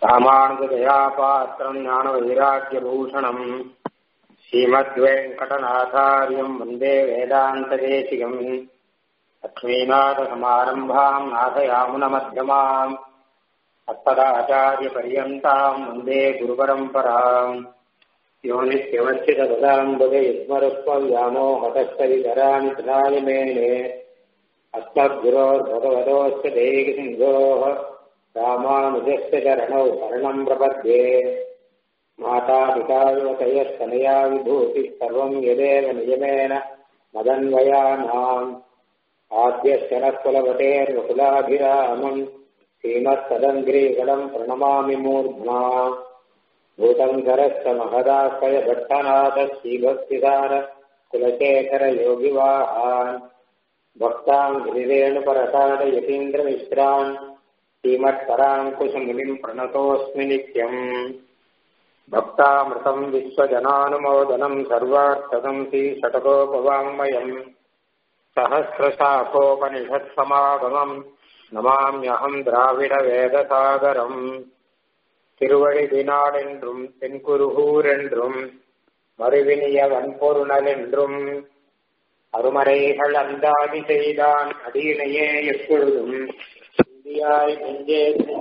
ராமானுஜதயாபாத்திரம் ஞானவைராக்கியபூஷணம் ஸ்ரீமத்வேங்கடநாதாரியம் வந்தே வேதாந்ததேசிகம் லக்ஷ்மீநாதசமாரம்பாம் நாதயாமுனமध्यமாம் அத்ததாச்சாரியபரியந்தாம் வந்தே குருபரம்பராம் யோ நித்யவச்சிததாம்புத யுஸ்மருஸ்வவ்யாமோ ஹதஸ்தரிதராணி பிராயமேனே अस्मद्गुरोर्भगवतोऽस्य देहिसिन्धोः रामानुजस्य चरणौ शरणम् प्रपद्ये मातापितायुवतयस्तनया विभूतिः सर्वम् यदेव नियमेन मदन्वयानाम् आद्यस्य नः कुलवतेर्वकुलाभिरामम् श्रीमत्सदङ्ग्रीगणम् प्रणमामि मूर्ध्ना भूतम् धरस्य महदाश्रय भट्टनाथ श्रीभक्तिदार कुलशेखर योगिवाहान् भक्ताम् गिरिरेणुपरसाद यतीन्द्रमिश्रान् श्रीमत्पराङ्कुशमुनिम् प्रणतोऽस्मि नित्यम् भक्तामृतम् विश्वजनानुमोदनम् सर्वार्थकम् श्रीषटकोपवाङ्मयम् सहस्रशाखोपनिषत्समागमम् நமாமியகம் திராவிட வேதசாகரம் திருவழிதினாடென்றும் தென்குருகூரென்றும் மறுவினிய வன்பொருணல் என்றும் அருமறைகள் அந்தாதி செய்தான் அடியினையே எப்பொழுதும் இந்தியாய் நெஞ்சே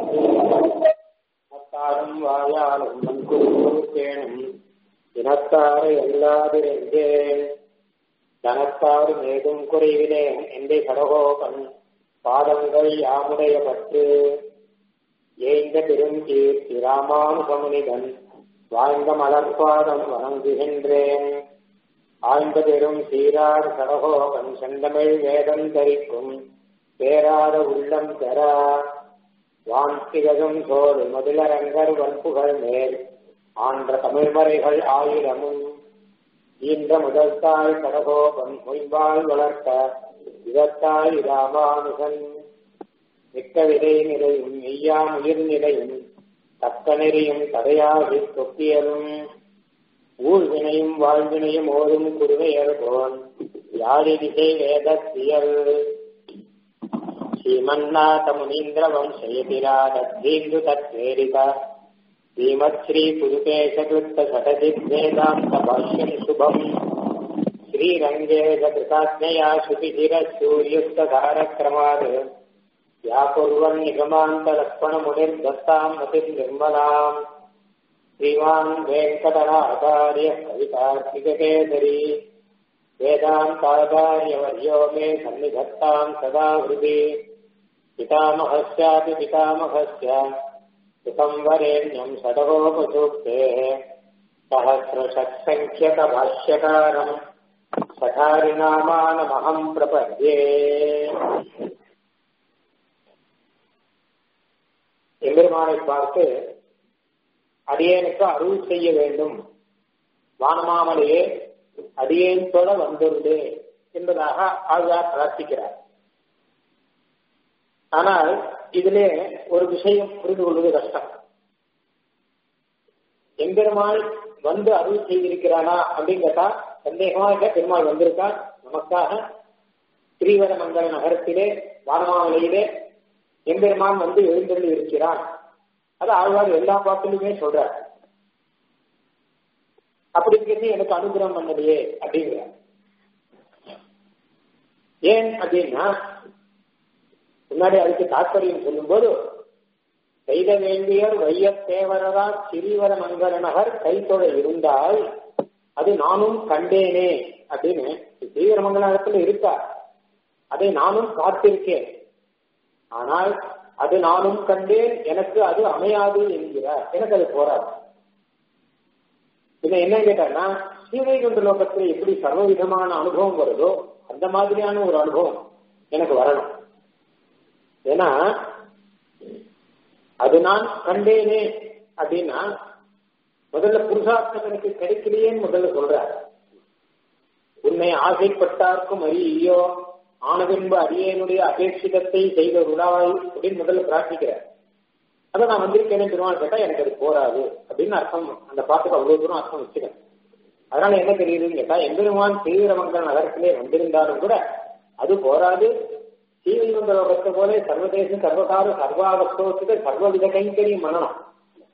மத்தாரும் வாயாலும் மண்குருக்கேனும் இனத்தாரை எல்லாதிரெஞ்சேன் தனத்தாறு மேகும் குறைவிலேன் எந்தை சடகோபன் பாதங்கள் யாமுடைய பற்று ஏய்ந்த பெரும் கீர்த்தி ராமானுகமுனிதன் வாழ்ந்த மலர்பாதம் வணங்குகின்றேன் ஆழ்ந்த பெரும் சீரார் சடகோபன் செந்தமிழ் வேதம் தரிக்கும் பேராத உள்ளம் பெற வான்திகதும் சோறு மதுளரங்கர் வன்புகள் மேல் ஆன்ற தமிழ்மறைகள் ஆயிரமும் ஈன்ற முதல் தாய் சடகோபன் மொய்பால் வளர்த்த இதத்தாய் ராமானுகன் மிக்க விதை நிலையும் மெய்யாம் உயிர் நிலையும் தக்க நெறியும் தடையாகி தொப்பியலும் ஊழ்வினையும் வாழ்வினையும் ஓதும் குருவையர் போன் யாழி திசை வேதத்தியல் ஸ்ரீமன்னாத முனீந்திர வம்சயதிராதீந்து தத்வேரித ஸ்ரீமத் ஸ்ரீ புதுகேசகிருத்த சடசித்வேதாந்த பாஷ்யம் சுபம் श्रीरङ्गेशकृताज्ञया श्रुतिशिरसूर्युक्तधारक्रमात् या कुर्वन् निगमान्तलक्ष्मणमुनिर्दत्ताम् मतिम् निर्मलाम् श्रीमान् वेङ्कटनाचार्यः कवितार्किककेसरी वेदान्ताचार्यवर्यो मे सन्निधत्ताम् सदा हृदि पितामहस्यापि पितामहस्य सुतम् वरेण्यम् षडगोपसूक्तेः सहस्रषट्सङ्ख्यकभाष्यकारम् சகாரிநாமானமகம் பிரபத்யே எம்பெருமானை பார்த்து அடியேனுக்கு அருள் செய்ய வேண்டும் வானமாமலையே அடியேன் தொட வந்துள்ளே என்பதாக ஆழ்வார் பிரார்த்திக்கிறார் ஆனால் இதிலே ஒரு விஷயம் புரிந்து கொள்வது கஷ்டம் எம்பெருமாள் வந்து அருள் செய்திருக்கிறானா அப்படின்னு கேட்டா சந்தேகமா இல்ல பெருமாள் வந்திருக்கார் நமக்காக ஸ்ரீவரமங்கல நகரத்திலே வானமாமலையிலே எம்பெருமான் வந்து எழுந்தருள் இருக்கிறான் அது ஆழ்வார் எல்லா பாட்டிலுமே சொல்றார் அப்படி இருக்கிறது எனக்கு அனுகிரகம் பண்ணலையே அப்படிங்கிற ஏன் அப்படின்னா முன்னாடி அதுக்கு தாற்பயம் சொல்லும்போது செய்த வேண்டியர் வையத்தேவரரார் சிறீவர மங்கல நகர் கைத்தொட இருந்தால் அது நானும் கண்டேனே அப்படின்னு ஸ்ரீவரமங்கலத்துல இருக்கா அதை நானும் பார்த்திருக்கேன் ஆனால் அது நானும் கண்டேன் எனக்கு அது அமையாது என்கிறார் எனக்கு அது போராது பின்ன என்ன கேட்டான்னா ஸ்ரீவைகுண்ட லோகத்துல எப்படி சர்வவிதமான அனுபவம் வருதோ அந்த மாதிரியான ஒரு அனுபவம் எனக்கு வரணும் ஏன்னா அது நான் கண்டேனே அப்படின்னா முதல்ல புருஷார்த்தகனுக்கு கிடைக்கலையேன்னு முதல்ல சொல்றார் உன்னை ஆசைப்பட்டார்க்கும் அறியோ ஆனதென்ப அரியனுடைய அபேட்சிதத்தை செய்த உடாய் அப்படின்னு முதல்ல பிரார்த்திக்கிறார் அதை நான் வந்திருக்கேனே பெருமாள் கேட்டா எனக்கு அது போராது அப்படின்னு அர்த்தம் அந்த பாட்டுக்கு அவ்வளவு தூரம் அர்த்தம் வச்சுக்கிறேன் அதனால என்ன தெரியுதுன்னு கேட்டா எம்பெருமான் ஸ்ரீரமங்கல நகரத்திலே வந்திருந்தாலும் கூட அது போராது ஸ்ரீவைகுண்ட லோகத்தை போல சர்வதேச சர்வகால சர்வாவஸ்தோத்துக்கு சர்வவித கைங்கரியம் பண்ணணும்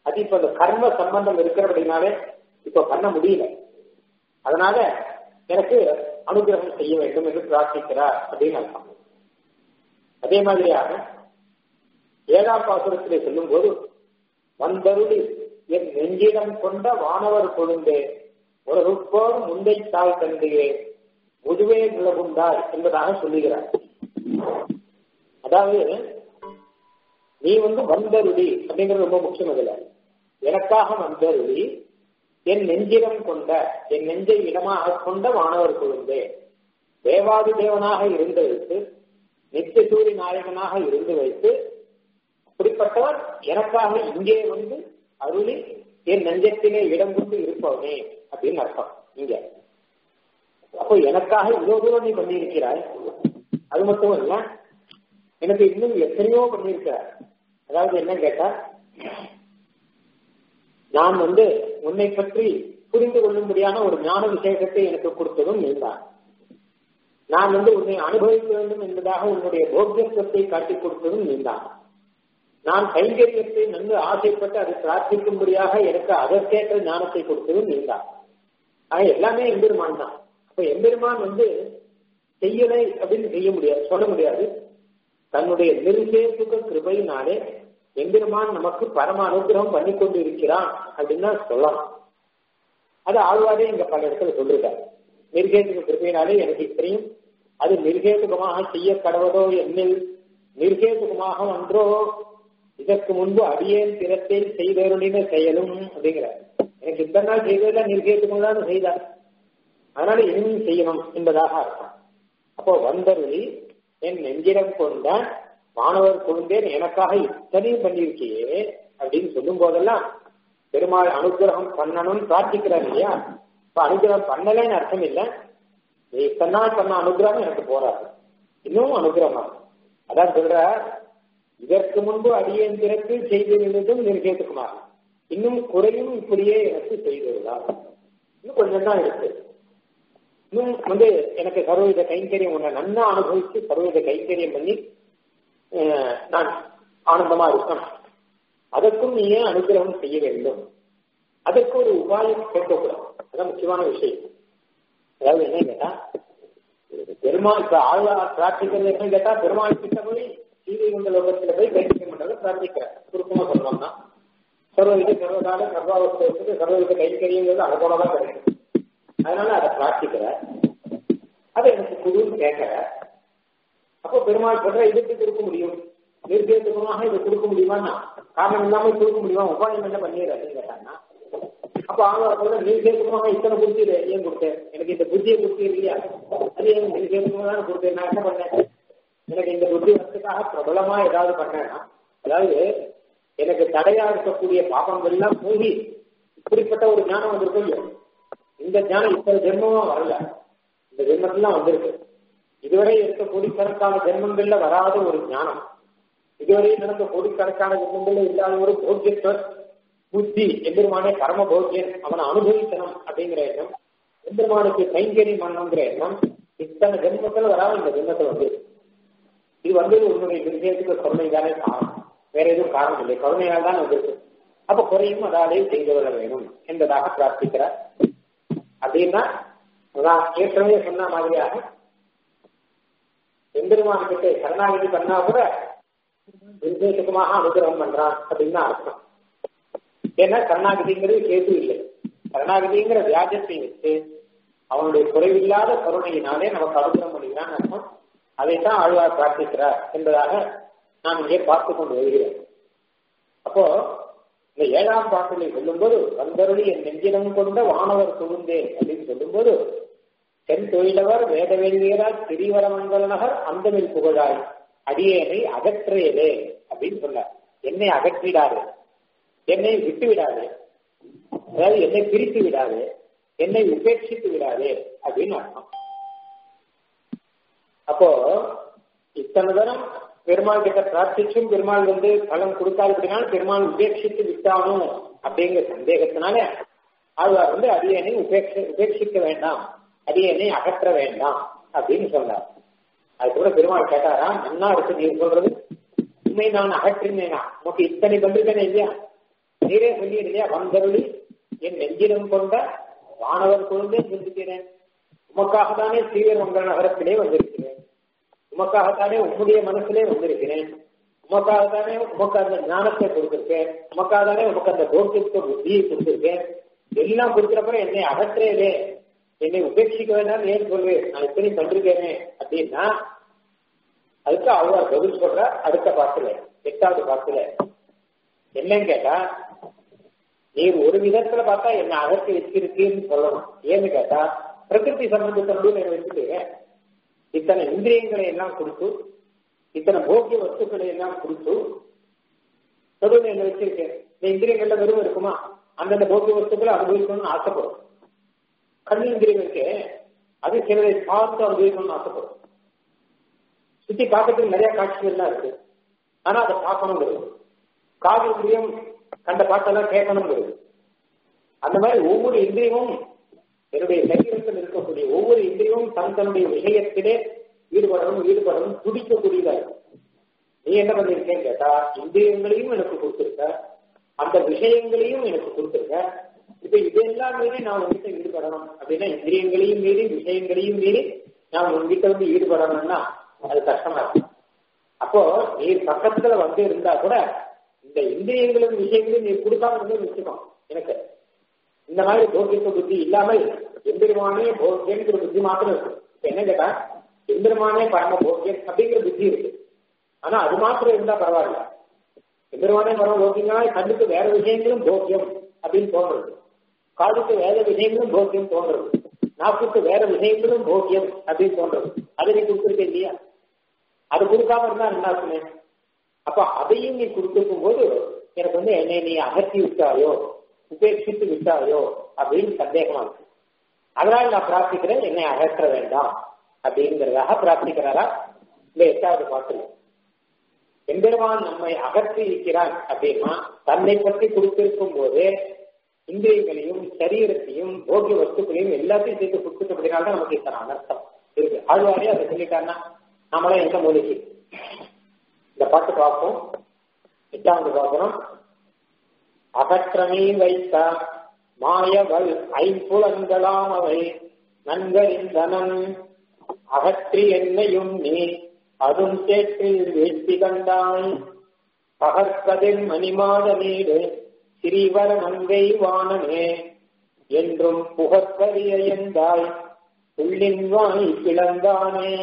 அது இப்ப இந்த கர்ம சம்பந்தம் இருக்கிறபடினாலே இப்ப பண்ண முடியல அதனால எனக்கு அனுகிரகம் செய்ய வேண்டும் என்று பிரார்த்திக்கிறார் அப்படின்னு அர்த்தம் அதே மாதிரியாக ஏழாம் பாசுரத்திலே சொல்லும் போது வந்தருளி என் நெஞ்சிடம் கொண்ட வானவர் கொழுந்தே ஒரு ருப்போர் முந்தை தாய் தந்தையே முதுவே நிலகுண்டாய் என்பதாக சொல்லுகிறார் அதாவது நீ வந்து வந்தருளி அப்படிங்கிறது ரொம்ப முக்கியம் அதுல எனக்காக வந்தருளி என் நெஞ்சிடம் கொண்ட என் நெஞ்சை இடமாக கொண்ட வானவர் கொழுந்தே தேவாதி தேவனாக இருந்து வைத்து நித்திய சூரி நாயகனாக இருந்து வைத்து அப்படிப்பட்டவர் எனக்காக இங்கே வந்து அருளி என் நெஞ்சத்திலே இடம் கொண்டு இருப்பவனே அப்படின்னு அர்த்தம் இங்க அப்போ எனக்காக இவ்வளவு தூரம் நீ பண்ணியிருக்கிறாய் அது மட்டும் இல்ல எனக்கு இன்னும் எத்தனையோ பண்ணியிருக்கிறார் அதாவது என்ன கேட்டா நான் வந்து உன்னை பற்றி புரிந்து கொள்ளும்படியான ஒரு ஞான விசேஷத்தை எனக்கு கொடுத்ததும் நீதான் நான் வந்து உன்னை அனுபவிக்க வேண்டும் என்பதாக உன்னுடைய போக்கியத்துவத்தை காட்டிக் கொடுத்ததும் நீதான் நான் கைங்கரியத்தை நன்கு ஆசைப்பட்டு அதை பிரார்த்திக்கும்படியாக எனக்கு அதற்கேற்ற ஞானத்தை கொடுத்ததும் நீதான் ஆக எல்லாமே எம்பெருமான் தான் அப்ப எம்பெருமான் வந்து செய்யலை அப்படின்னு செய்ய முடியாது சொல்ல முடியாது தன்னுடைய நிர்வேசுக கிருபையினாலே எம்பெருமான் நமக்கு பரம அனுகிரகம் பண்ணி கொண்டு இருக்கிறான் அப்படின்னு தான் சொல்லலாம் அது ஆழ்வாரே இங்க பல இடத்துல சொல்லிருக்காரு நிர்கேதுக கிருபையினாலே எனக்கு தெரியும் அது நிர்கேதுகமாக செய்ய கடவதோ என்னில் நிர்கேதுகமாக ஒன்றோ இதற்கு முன்பு அடியேன் திறத்தை செய்தருளின செயலும் அப்படிங்கிறார் எனக்கு இத்தனை நாள் செய்ததெல்லாம் நிர்கேதுகம் தான் செய்தார் அதனால இனியும் செய்யணும் என்பதாக அர்த்தம் அப்போ வந்தருளி என் நெஞ்சிடம் கொண்ட மாணவர் குழுந்தேன் எனக்காக இத்தனையும் பண்ணியிருக்கியே அப்படின்னு சொல்லும் போதெல்லாம் பெருமாள் அனுகிரகம் பண்ணணும்னு பிரார்த்திக்கிறார் இல்லையா இப்ப அனுகிரகம் பண்ணலன்னு அர்த்தம் இல்லை நீ இத்தனை நாள் பண்ண அனுகிரகம் எனக்கு போறாது இன்னும் அனுகிரகம் அதான் சொல்ற இதற்கு முன்பு அடியேன் பிறகு செய்திருந்ததும் நிர்கேத்துக்குமார் இன்னும் குறையும் இப்படியே எனக்கு செய்திருந்தார் இன்னும் கொஞ்சம் தான் இருக்கு இன்னும் வந்து எனக்கு சர்வவித கைங்கரியம் உன்னை நன்னா அனுபவிச்சு சர்வவித கைங்கரியம் பண்ணி நான் ஆனந்தமா இருக்கணும் அதற்கும் நீ ஏன் அனுகிரகம் செய்ய வேண்டும் அதற்கு ஒரு உபாயம் கேட்கக்கூடாது அதான் முக்கியமான விஷயம் அதாவது என்ன கேட்டா பெருமாள் இப்ப ஆழ்வா பிரார்த்திக்கிறது என்ன கேட்டா பெருமாள் கிட்ட போய் சீதை கொண்ட லோகத்துல போய் கைங்கரியம் பண்றதை பிரார்த்திக்கிறார் சுருக்கமா சொல்லணும்னா சர்வவித சர்வகால சர்வாவஸ்தத்துக்கு சர்வவித கைங்கரியங்கிறது அது போலதான் கிடைக்கும் அதனால அதை பிரார்த்திக்கிற அதை எனக்கு குழுன்னு கேட்கிற அப்போ பெருமாள் சொல்ற இதுக்கு கொடுக்க முடியும் நிர்தேசமாக இதை கொடுக்க முடியுமான்னா காரணம் இல்லாம கொடுக்க முடியுமா உபாயம் என்ன பண்ணிடுறேன்னு கேட்டாங்கன்னா அப்ப அவங்க சொல்ற நிர்தேசமாக இத்தனை புத்தி ஏன் கொடுத்தேன் எனக்கு இந்த புத்தியை புத்தி இல்லையா அது ஏன் நிர்தேசமாக தான் கொடுத்தேன் நான் என்ன பண்ணேன் எனக்கு இந்த புத்தி வரத்துக்காக பிரபலமா ஏதாவது பண்ணேன்னா அதாவது எனக்கு தடையா இருக்கக்கூடிய பாபங்கள்லாம் போகி இப்படிப்பட்ட ஒரு ஞானம் வந்திருக்கும் இல்லையா இந்த ஞானம் இத்தனை ஜென்மமும் வரல இந்த ஜென்மத்திலாம் வந்திருக்கு இதுவரை இருக்க கோடிக்கணக்கான ஜென்மங்கள்ல வராத ஒரு ஞானம் இதுவரை நடந்த கோடிக்கணக்கான ஜென்மங்கள்ல இல்லாத ஒரு போக்கியத்துவ புத்தி எம்பெருமானே கர்ம போக்கியன் அவனை அனுபவிக்கணும் அப்படிங்கிற எண்ணம் எம்பெருமானுக்கு கைங்கறி பண்ணணுங்கிற எண்ணம் இத்தனை ஜென்மத்துல வராத இந்த ஜென்மத்தில் வந்து இது வந்து உன்னுடைய விஷயத்துக்கு கருணை தானே காரணம் வேற எதுவும் காரணம் இல்லை கருணையால் தான் வந்திருக்கு அப்ப குறையும் அதாலே செய்து கொள்ள வேணும் என்பதாக பிரார்த்திக்கிறார் அப்படின்னா நான் ஏற்கனவே சொன்ன மாதிரியாக எம்பெருமான் கிட்ட கருணாநிதி பண்ணா கூட நிர்தேசகமாக அனுகிரகம் பண்றான் அப்படின்னு அர்த்தம் ஏன்னா கருணாநிதிங்கிறது கேது இல்லை கருணாநிதிங்கிற வியாஜத்தை வச்சு அவனுடைய குறைவில்லாத கருணையினாலே நமக்கு அனுகிரகம் பண்ணுகிறான் அர்த்தம் அதைத்தான் ஆழ்வார் பிரார்த்திக்கிறார் என்பதாக நாம் இங்கே பார்த்து கொண்டு வருகிறோம் அப்போ இந்த ஏழாம் பாட்டிலை சொல்லும்போது வந்தருளி என் நெஞ்சிடம் கொண்ட வானவர் சுகுந்தே அப்படின்னு சொல்லும்போது தென் தொழிலவர் வேதவேதியரால் திரிவரமங்கல நகர் அந்தமில் புகழாய் அடியேனை அகற்றியதே அப்படின்னு சொன்னார் என்னை அகற்றிடாது என்னை விட்டு விடாது அதாவது என்னை பிரித்து விடாது என்னை உபேட்சித்து விடாது அப்படின்னு அர்த்தம் அப்போ இத்தனை தரம் பெருமாள் கிட்ட பிரார்த்திச்சும் பெருமாள் வந்து பலன் கொடுக்காது அப்படின்னாலும் பெருமாள் உபேட்சித்து விட்டானோ அப்படிங்கிற சந்தேகத்தினால ஆழ்வார் வந்து அடியனை உபேட்ச உபேட்சிக்க வேண்டாம் அடியனை அகற்ற வேண்டாம் அப்படின்னு சொன்னார் அதுக்கப்புறம் பெருமாள் கேட்டாரா நன்னா இருக்கு நீ சொல்றது உண்மை நான் அகற்றினேனா உனக்கு இத்தனை பண்றேனே இல்லையா நீரே சொல்லிடுறியா வந்தருளி என் நெஞ்சிலும் கொண்ட வானவர் குழந்தை சிந்திக்கிறேன் உமக்காகத்தானே ஸ்ரீவரமங்கல நகரத்திலே வந்திருக்கிறேன் உமக்காகத்தானே உம்முடைய மனசிலே வந்திருக்கிறேன் உமக்காகத்தானே உமக்கு அந்த ஞானத்தை கொடுத்திருக்கேன் உமக்காகத்தானே உமக்கு அந்த தோற்றத்தை புத்தியை கொடுத்திருக்கேன் எல்லாம் கொடுக்கிறப்பறம் என்னை அகற்றேனே என்னை உபேட்சிக்க வேண்டாம் ஏன் சொல்றேன் நான் இத்தனை பண்றேனே அப்படின்னா அதுக்கு அவர் பதில் சொல்ற அடுத்த பாட்டுல எட்டாவது பாட்டுல என்னன்னு கேட்டா நீர் ஒரு விதத்துல பார்த்தா என்ன அகற்றி வச்சிருக்கீன்னு சொல்லணும் ஏன்னு கேட்டா பிரகிருதி சம்பந்தத்தோடு நான் வச்சுட்டு இத்தனை இந்திரியங்களை எல்லாம் கொடுத்து இத்தனை போக்கிய வஸ்துக்களை எல்லாம் கொடுத்து நடுவில் என்ன வச்சிருக்கேன் இந்த இந்திரியங்கள்ல வெறும் இருக்குமா அந்தந்த போக்கிய வஸ்துக்களை அனுபவிக்கணும்னு ஆசைப்படும் கண் இந்திரியம் இருக்கு அது சிலரை பார்த்து அனுபவிக்கணும்னு ஆசைப்படும் சுத்தி பார்க்கறதுக்கு நிறைய காட்சிகள்லாம் இருக்கு ஆனா அதை பார்க்கணுங்கிறது காது இந்திரியம் கண்ட பாட்டெல்லாம் கேட்கணுங்கிறது அந்த மாதிரி ஒவ்வொரு இந்திரியமும் என்னுடைய சரீரத்தில் இருக்கக்கூடிய ஒவ்வொரு இந்திரியமும் தன் தன்னுடைய விஷயத்திலே ஈடுபடணும் ஈடுபடணும் துடிக்கக்கூடியதா இருக்கும் நீ என்ன பண்ணிருக்கேன்னு கேட்டா இந்திரியங்களையும் எனக்கு கொடுத்துருக்க அந்த விஷயங்களையும் எனக்கு கொடுத்துருக்க இப்ப இதெல்லாம் மீறி நான் உங்ககிட்ட ஈடுபடணும் அப்படின்னா இந்திரியங்களையும் மீறி விஷயங்களையும் மீறி நான் உங்ககிட்ட வந்து ஈடுபடணும்னா அது கஷ்டமா இருக்கும் அப்போ நீர் பக்கத்துல வந்து இருந்தா கூட இந்த இந்திரியங்களும் விஷயங்களும் நீ கொடுக்காம இருந்து வச்சுக்கோ எனக்கு இந்த மாதிரி போக்கியத்த புத்தி இல்லாமல் எந்திரமானே போக்கியங்கிற புத்தி மாத்திரம் இருக்கு இப்ப என்ன கேட்டா எந்திரமானே பரம போக்கியம் அப்படிங்கிற புத்தி இருக்கு ஆனா அது மாத்திரம் இருந்தா பரவாயில்ல எந்திரமானே பரம போக்கியம்னா கண்ணுக்கு வேற விஷயங்களும் போக்கியம் அப்படின்னு தோன்றது காதுக்கு வேற விஷயங்களும் போக்கியம் தோன்றது நாக்குக்கு வேற விஷயங்களும் போக்கியம் அப்படின்னு தோன்றது அதை நீ கொடுத்துருக்க இல்லையா அது கொடுக்காம இருந்தா என்ன இருக்குமே அப்ப அதையும் நீ கொடுத்துருக்கும் போது எனக்கு வந்து என்னை நீ அகற்றி விட்டாயோ உபேட்சித்து விட்டாயோ அப்படின்னு சந்தேகமா இருக்கு அதனால நான் பிரார்த்திக்கிறேன் என்னை அகற்ற வேண்டாம் அப்படிங்கிறதாக பிரார்த்திக்கிறாரா இந்த எட்டாவது பாட்டுல எம்பெருமான் நம்மை அகற்றி இருக்கிறான் அப்படின்னா தன்னை பற்றி கொடுத்திருக்கும் போது இந்திரியங்களையும் சரீரத்தையும் போகிய வஸ்துக்களையும் எல்லாத்தையும் சேர்த்து கொடுத்துட்டபடினால்தான் நமக்கு இத்தனை அனர்த்தம் இருக்கு ஆழ்வாரே அதை சொல்லிட்டாருன்னா நாமளாம் எந்த மூலிகை இந்த பாட்டு பார்ப்போம் எட்டாவது பார்க்கணும் அகற்றமே வைத்த மாயவள் ஐம்புலங்களாம் அவை நன்கறிந்தனன் அகற்றி என்னையும் நீ அதும் சேற்றில் வீழ்த்தி கண்டாய் பகற்கதின் மணிமாத நீடு சிறிவர மங்கை வானமே என்றும் புகற்கரிய எந்தாய் உள்ளின் வாய் பிளந்தானே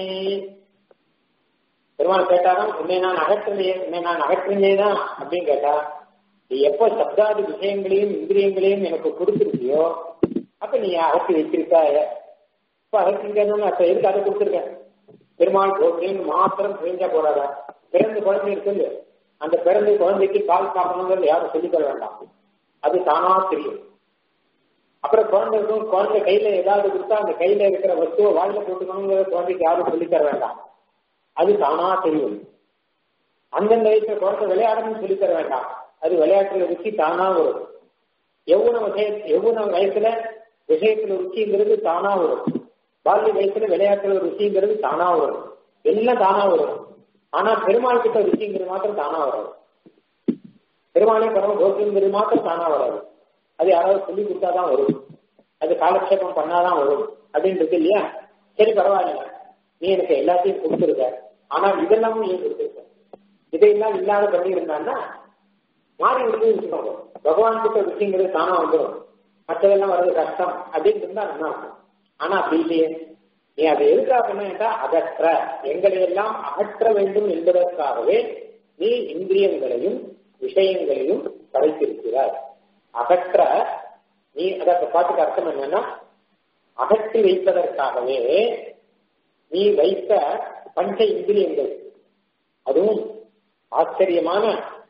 பெருமாள் கேட்டாராம் உன்னை நான் அகற்றினே உன்னை நான் அகற்றினேதான் அப்படின்னு கேட்டா நீ எப்ப சப்தாதி விஷயங்களையும் இந்திரியங்களையும் எனக்கு கொடுத்துருக்கியோ அப்ப நீ அகற்றி வச்சிருக்காய இப்ப அகற்றிருக்கணும்னு அப்ப எதுக்கு அதை கொடுத்துருக்க பெருமாள் போகிறேன்னு மாத்திரம் தெரிஞ்சா போடாத பிறந்த குழந்தை இருக்குது அந்த பிறந்த குழந்தைக்கு பால் சாப்பிடணுங்கிறது யாரும் சொல்லித்தர வேண்டாம் அது தானா தெரியும் அப்புறம் குழந்தை இருக்கும் குழந்தை கையில ஏதாவது கொடுத்தா அந்த கையில இருக்கிற வஸ்துவை வாயில போட்டுக்கணுங்கிற குழந்தைக்கு யாரும் சொல்லித்தர வேண்டாம் அது தானா தெரியும் அந்தந்த வயசுல குழந்தை விளையாடணும்னு சொல்லித்தர வேண்டாம் அது விளையாட்டுல ருச்சி தானா வரும் எவ்வளவு விஷய எவ்வளவு வயசுல விஷயத்துல ருச்சிங்கிறது தானா வரும் பால்ய வயசுல விளையாட்டுல ருச்சிங்கிறது தானா வரும் எல்லாம் தானா வரும் ஆனா பெருமாள் கிட்ட ருச்சிங்கிறது மாத்திரம் தானா வராது பெருமாளே பரம கோஷங்கிறது மாத்திரம் தானா வராது அது யாராவது சொல்லி கொடுத்தாதான் வரும் அது காலக்ஷேபம் பண்ணாதான் வரும் அப்படின்னு இருக்கு இல்லையா சரி பரவாயில்ல நீ எனக்கு எல்லாத்தையும் கொடுத்துருக்க ஆனா இதெல்லாமும் நீ கொடுத்துருக்க இதையெல்லாம் இல்லாத பண்ணி இருந்தான்னா மாறி விடுது வச்சுக்கோங்க பகவான் கிட்ட விஷயங்கிறது தானா வந்துடும் மற்றதெல்லாம் வர்றது கஷ்டம் அப்படின்னு இருந்தா நல்லா இருக்கும் ஆனா அப்படி இல்லையே நீ அதை எதுக்காக பண்ணா அகற்ற எங்களை எல்லாம் அகற்ற வேண்டும் என்பதற்காகவே நீ இந்திரியங்களையும் விஷயங்களையும் படைத்திருக்கிறாய் அகற்ற நீ அதற்கு பாட்டுக்கு அர்த்தம் என்னன்னா அகற்றி வைப்பதற்காகவே நீ வைத்த பஞ்ச இந்திரியங்கள் அதுவும் ஆச்சரியமான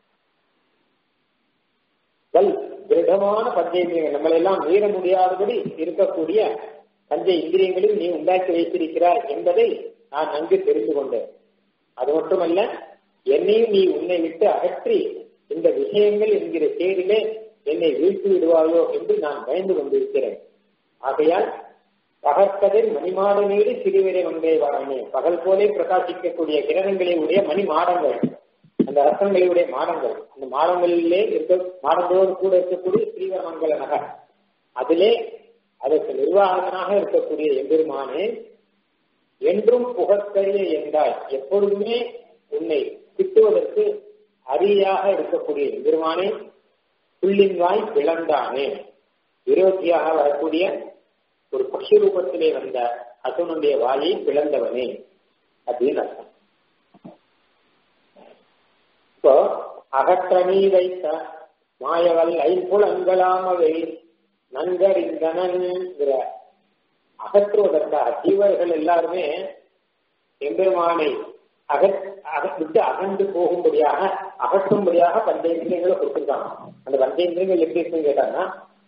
வல் திருடமான பஞ்ச இந்திரியங்கள் நம்மளெல்லாம் மீற முடியாதபடி இருக்கக்கூடிய பஞ்ச இந்திரியங்களையும் நீ உண்டாக்கி வைத்திருக்கிறாய் என்பதை நான் நன்கு தெரிந்து கொண்டேன் அது மட்டுமல்ல என்னையும் நீ உன்னை விட்டு அகற்றி இந்த விஷயங்கள் என்கிற சேரிலே என்னை வீழ்த்தி விடுவாயோ என்று நான் பயந்து கொண்டிருக்கிறேன் ஆகையால் பகற்கதிர் மணிமாட நீடு சிறுவரை வந்தே வாழனே பகல் போலே பிரகாசிக்கக்கூடிய கிரணங்களை உடைய மணி மாடங்கள் அந்த ரத்தங்களுடைய மாடங்கள் அந்த மாடங்களிலே இருக்க மாடங்களோடு கூட இருக்கக்கூடிய ஸ்ரீவரமங்கல நகர் அதிலே அதற்கு நிர்வாகனாக இருக்கக்கூடிய எம்பெருமானே என்றும் புகழ்கரிய என்றால் எப்பொழுதுமே உன்னை திட்டுவதற்கு அரியாக இருக்கக்கூடிய எம்பெருமானே புள்ளின் வாய் பிளந்தானே விரோதியாக வரக்கூடிய ஒரு பக்ஷி ரூபத்திலே வந்த அசுனுடைய வாயை பிளந்தவனே அப்படின்னு அர்த்தம் இப்போ அகற்றணி வைத்த மாயவல் ஐம்புலங்களாமவை நன்கறிந்தனங்கிற அகற்றுவதற்காக ஜீவர்கள் எல்லாருமே எம்பெருமானை அகற் விட்டு அகன்று போகும்படியாக அகற்றும்படியாக பஞ்சேந்திரியங்களை கொடுத்துருக்காங்க அந்த பஞ்சேந்திரியங்கள் எப்படி இருக்குன்னு கேட்டாங்கன்னா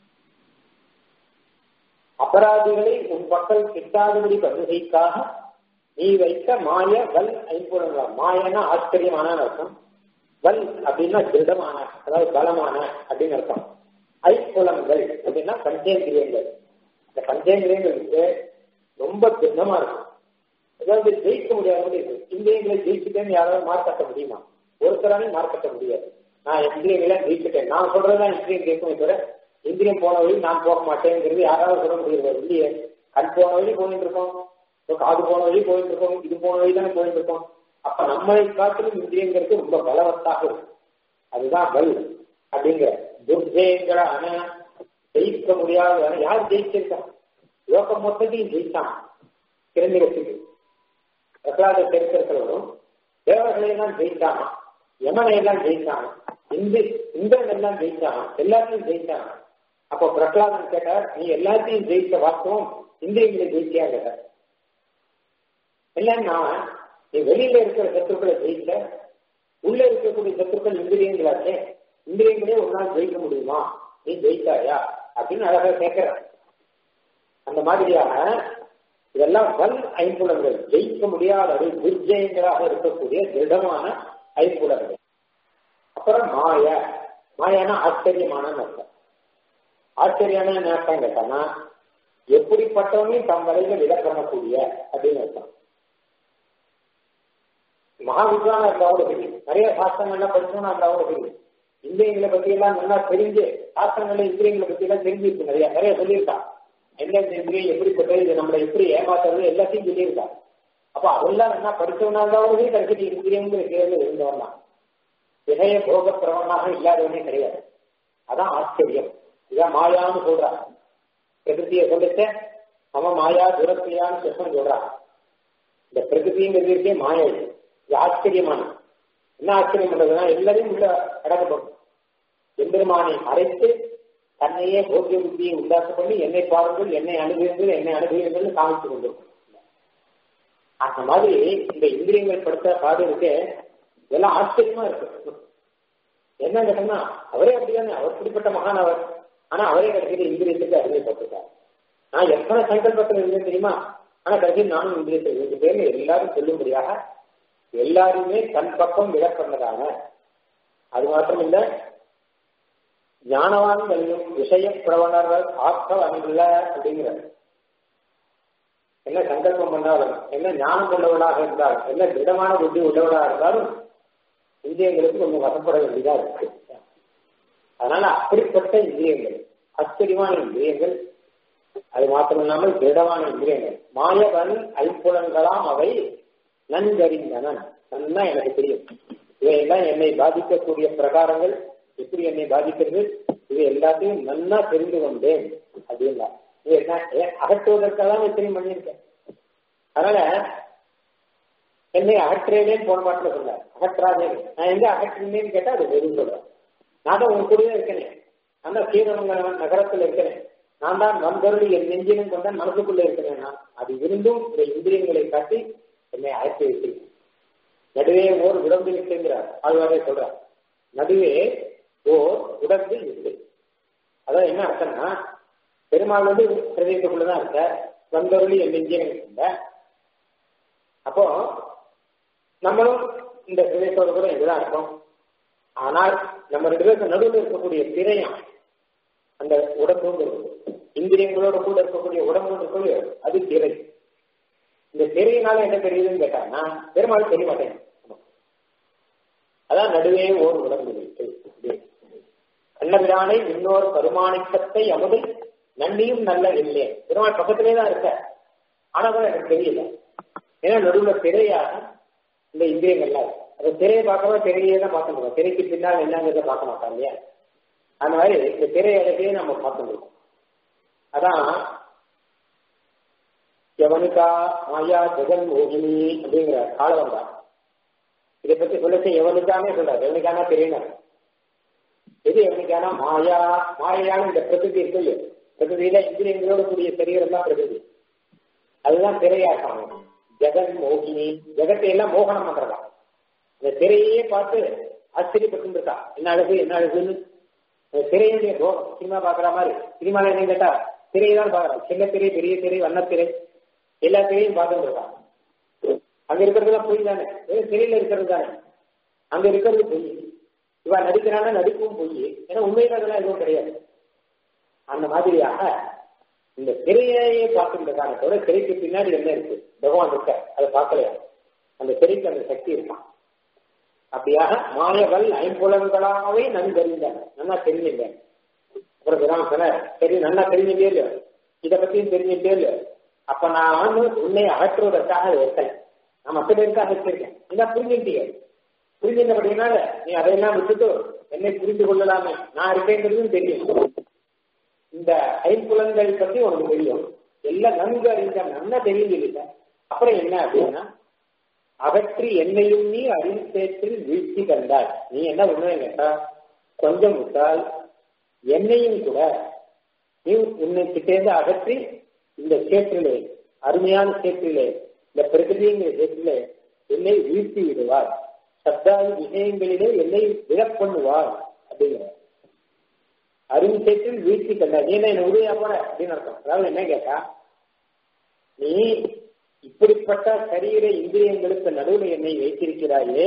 அபராதிகளை உன் பக்கம் கிட்டாதபடி பண்ணுகைக்காக நீ வைத்த மாய வல் ஐம்புலங்கள் மாயனா ஆச்சரியமான அர்த்தம் வல் அப்படின்னா திருடமான அதாவது பலமான அப்படின்னு அர்த்தம் ஐப்புலங்கள் அப்படின்னா பஞ்சேந்திரியங்கள் இந்த பஞ்சேந்திரியங்களுக்கு ரொம்ப திருடமா இருக்கும் அதாவது ஜெயிக்க முடியாத இருக்கு இந்திரியங்களை ஜெயிச்சுட்டேன்னு யாராவது மார்க்கட்ட முடியுமா ஒருத்தராலையும் மார்க்கட்ட முடியாது நான் இந்திரியங்களை ஜெயிச்சுட்டேன் நான் சொல்றதுதான் இந்திரியம் கேட்குமே தவிர இந்திரியம் போன வழி நான் போக மாட்டேங்கிறது யாராவது சொல்ல முடியாது இல்லையே கண் போன வழி போயிட்டு இருக்கோம் காது போன வழி போயிட்டு இருக்கோம் இது போன வழி தானே போயிட்டு இருக்கோம் அப்ப நம்மளை காட்டிலும் இந்திரியங்கிறது ரொம்ப பலவத்தாக இருக்கும் அதுதான் பல் அப்படிங்கிற துர்ஜயங்களான ஜெயிக்க முடியாத யார் ஜெயிச்சிருக்கான் லோகம் மொத்தத்தையும் ஜெயித்தான் கிரண்டிகத்துக்கு பிரகலாத சரித்திரத்திலும் தேவர்களை எல்லாம் ஜெயித்தானா யமனை எல்லாம் ஜெயித்தானா இந்து இந்திரன் எல்லாம் ஜெயிச்சான் எல்லாத்தையும் ஜெயிச்சான் அப்போ பிரகலாதன் கேட்டார் நீ எல்லாத்தையும் ஜெயித்த வாஸ்தவம் இந்திரியங்களை ஜெயிச்சியா கேட்டார் இல்லைன்னா நீ வெளியில இருக்கிற சத்துருக்களை ஜெயிக்க உள்ள இருக்கக்கூடிய சத்துருக்கள் இந்திரியங்களாச்சே இந்திரியங்களே உன்னால் ஜெயிக்க முடியுமா நீ ஜெயித்தாயா அப்படின்னு அழகாக கேட்கிற அந்த மாதிரியாக இதெல்லாம் வல் ஐம்புலங்கள் ஜெயிக்க முடியாத துர்ஜயங்களாக இருக்கக்கூடிய திடமான ஐம்புலங்கள் அப்புறம் மாய மாயான ஆச்சரியமான அர்த்தம் ஆச்சரியான அர்த்தம் கேட்டானா எப்படிப்பட்டவனையும் தம் வரையில விட பண்ணக்கூடிய அப்படின்னு அர்த்தம் மகாவித்வானா இருந்தாவோட தெரியும் நிறைய சாஸ்திரங்கள்லாம் படிச்சோம்னா இருந்தாவோட தெரியும் இந்திரியங்களை பத்தி எல்லாம் நல்லா தெரிஞ்சு சாஸ்திரங்கள்ல இந்திரியங்களை பத்தி எல்லாம் தெரிஞ்சிருக்கு நிறைய நிறைய சொல்லியிருக்கான் எந்தெந்த இந்திரியம் எப்படிப்பட்டது இது நம்மளை எப்படி ஏமாத்துறது எல்லாத்தையும் சொல்லியிருக்கான் அப்ப அதெல்லாம் என்ன படிச்சவனா இருந்தாவது கடைசி இந்திரியங்கிற கேள்வி இருந்தவன் தான் வினய போக பிரவனாக இல்லாதவனே கிடையாது அதான் ஆச்சரியம் இதான் மாயான்னு சொல்றான் பிரகிருத்தியை சொல்லிட்டு அவன் மாயா துரத்தியான்னு கிருஷ்ணன் சொல்றான் இந்த பிரகிருதிங்கிறது இருக்கே மாயா இது இது ஆச்சரியமான என்ன ஆச்சரியம் பண்றதுன்னா எல்லாரையும் உள்ள அடக்கப்படும் எம்பெருமானை அரைத்து தன்னையே போக்கிய புத்தியை உண்டாக்க பண்ணி என்னை பாருங்கள் என்னை அணுகுங்கள் என்னை அணுகுங்கள் காமிச்சு கொண்டிருக்கும் அந்த மாதிரி இந்த இந்திரியங்கள் படுத்த பாடு இருக்கு இதெல்லாம் ஆச்சரியமா இருக்கு என்ன கேட்டோம்னா அவரே அப்படிதானே அவர் இப்படிப்பட்ட மகான் அவர் ஆனா அவரே கடைசியில் இந்திரியத்துக்கு அறிவிக்கப்பட்டார் நான் எத்தனை சங்கல்பத்தில் இருந்தேன் தெரியுமா ஆனா கடைசியில் நானும் இந்திரியத்தில் ரெண்டு பேரும் எல்லாரும் சொல்லும்படியாக எல்லாருமே தன் பக்கம் விட பண்ணதாக அது மாத்திரம் இல்ல ஞானவான்களையும் விஷய பிரவணர்கள் ஆக்கம் அணில்ல அப்படிங்கிறார் என்ன சங்கல்பம் பண்ணாலும் என்ன ஞானம் உள்ளவனாக இருந்தாலும் என்ன திடமான புத்தி உள்ளவனாக இருந்தாலும் இந்திரியங்களுக்கு கொஞ்சம் வசப்பட வேண்டியதா இருக்கு அதனால அப்படிப்பட்ட இந்திரியங்கள் ஆச்சரியமான இந்திரியங்கள் அது மாத்திரமில்லாமல் திடமான இந்திரியங்கள் மாயவன் ஐம்புலன்களாம் அவை நன்கறிந்தன நன்னா எனக்கு தெரியும் இவையெல்லாம் என்னை பாதிக்கக்கூடிய பிரகாரங்கள் எப்படி என்னை பாதிக்கிறது இவை எல்லாத்தையும் நன்னா தெரிந்து கொண்டேன் அப்படின்னா இது என்ன அகற்றுவதற்காக இத்தனை பண்ணியிருக்கேன் அதனால என்னை அகற்றேனேன்னு போன பாட்டில் சொன்னார் அகற்றாதே நான் எங்க அகற்றினேன்னு கேட்டா அது வெறும் சொல்றேன் நான் தான் உங்க கூடயே இருக்கேனே நான் தான் ஸ்ரீரமங்க நகரத்தில் இருக்கிறேன் நான் தான் வந்தருளி என் நெஞ்சினும் கொண்ட மனசுக்குள்ள இருக்கிறேன் நான் அது இருந்தும் இந்த இந்திரியங்களை காட்டி என்னை அழைத்து வைக்கிறேன் நடுவே ஓர் உடம்பு இல்லைங்கிறார் ஆழ்வாரே சொல்றார் நடுவே ஓர் உடம்பு இல்லை அதான் என்ன அர்த்தம்னா பெருமாள் வந்து பிரதேசத்துக்குள்ளதான் இருக்க வந்தருளி என் நெஞ்சினும் கொண்ட அப்போ நம்மளும் இந்த பிரதேசத்தோட கூட இதுதான் இருக்கும் ஆனால் நம்ம ரெண்டு பேருக்கு நடுவில் இருக்கக்கூடிய திரையம் அந்த உடம்பு இந்திரியங்களோட கூட இருக்கக்கூடிய உடம்பு இருக்கக்கூடிய அது திரை இந்த திரையினால என்ன தெரியுதுன்னு கேட்டாங்கன்னா பெருமாள் தெரிய மாட்டேன் அதான் நடுவே ஓர் உடம்பு வைத்து கண்ணபிரானை இன்னொரு கருமாணிக்கத்தை அமுது நன்னியும் நல்ல இல்லை பெருமாள் பக்கத்திலே தான் இருக்க ஆனா கூட எனக்கு தெரியல ஏன்னா நடுவில் திரையாக இந்த இந்திரியங்கள்லாம் இருக்கு அந்த திரையை பார்க்கறவ திரையே தான் பார்க்க முடியும் திரைக்கு பின்னால் என்னங்கிறத பார்க்க மாட்டாங்க இல்லையா அந்த மாதிரி இந்த திரை அழகையே நம்ம பார்க்க முடியும் அதான் எவனுக்கா மாயா ஜெகன் மோகினி அப்படிங்கிற காலம் தான் இதை பத்தி சொல்லச்சு எவனுக்கானே சொல்றாரு எவனுக்கானா தெரியணும் எது எவனுக்கானா மாயா மாயான இந்த பிரகிருதி இருக்கு இல்லையோ பிரகிருதியில இந்திரியங்களோட கூடிய சரீரம் தான் பிரகிருதி அதுதான் திரையாட்டம் ஜெகன் மோகினி ஜெகத்தை எல்லாம் மோகனம் பண்றதா இந்த திரையே பார்த்து ஆச்சரியப்பட்டு இருக்கா என்ன அழகு என்ன அழகுன்னு அந்த திரையுடைய தோகம் சினிமா பாக்குற மாதிரி சினிமால என்ன கேட்டா திரையை தான் பாக்குறான் சின்ன திரை பெரிய திரை வண்ணத்திரை எல்லா திரையும் பார்த்துட்டு இருக்கான் அங்க இருக்கிறதுலாம் பொய் தானே வெறும் திரையில இருக்கிறது தானே அங்க இருக்கிறது பொய் இவ நடிக்கிறானா நடிப்பும் பொய் ஏன்னா உண்மையில அதெல்லாம் எதுவும் கிடையாது அந்த மாதிரியாக இந்த திரையையே பார்த்துட்டு இருக்காங்க தவிர திரைக்கு பின்னாடி என்ன இருக்கு பகவான் இருக்க அதை பார்க்கலையா அந்த திரைக்கு அந்த சக்தி இருக்கான் அப்படியாக மாயவல் ஐம்புலன்களாகவே நன்கறிந்தார் நல்லா தெரிஞ்சுங்க அப்புறம் விராம சொன்ன சரி நல்லா தெரிஞ்சுட்டே இல்லையோ இதை பத்தியும் தெரிஞ்சுட்டே இல்லையோ அப்ப நான் வந்து உன்னை அகற்றுவதற்காக வைக்கல நான் மற்ற பேருக்காக வச்சிருக்கேன் நீங்க புரிஞ்சுட்டீங்க புரிஞ்சுட்டபடினால நீ அதையெல்லாம் விட்டுட்டு என்னை புரிந்து கொள்ளலாமே நான் இருக்கேங்கிறதும் தெரியும் இந்த ஐம்புலன்கள் பத்தி உனக்கு தெரியும் எல்லாம் நன்கு அறிந்த நல்லா தெரியும் இல்லை அப்புறம் என்ன அப்படின்னா அகற்றி என்னையும் நீ அறிந்தேற்றில் வீழ்ச்சி கண்டாய் நீ என்ன உண்மை கேட்டா கொஞ்சம் விட்டால் என்னையும் கூட நீ உன்னை கிட்டேருந்து அகற்றி இந்த சேற்றிலே அருமையான சேற்றிலே இந்த பிரகிருதிங்கிற சேற்றிலே என்னை வீழ்த்தி விடுவார் சப்தாதி விஷயங்களிலே என்னை விழப்பண்ணுவார் அப்படிங்கிற அருண் சேற்றில் வீழ்ச்சி கண்டாய் நீ என்ன உதவியா போற அப்படின்னு அர்த்தம் அதாவது என்ன கேட்டா நீ இப்படிப்பட்ட சரீர இந்திரியங்களுக்கு நடுவில் என்னை வைத்திருக்கிறாயே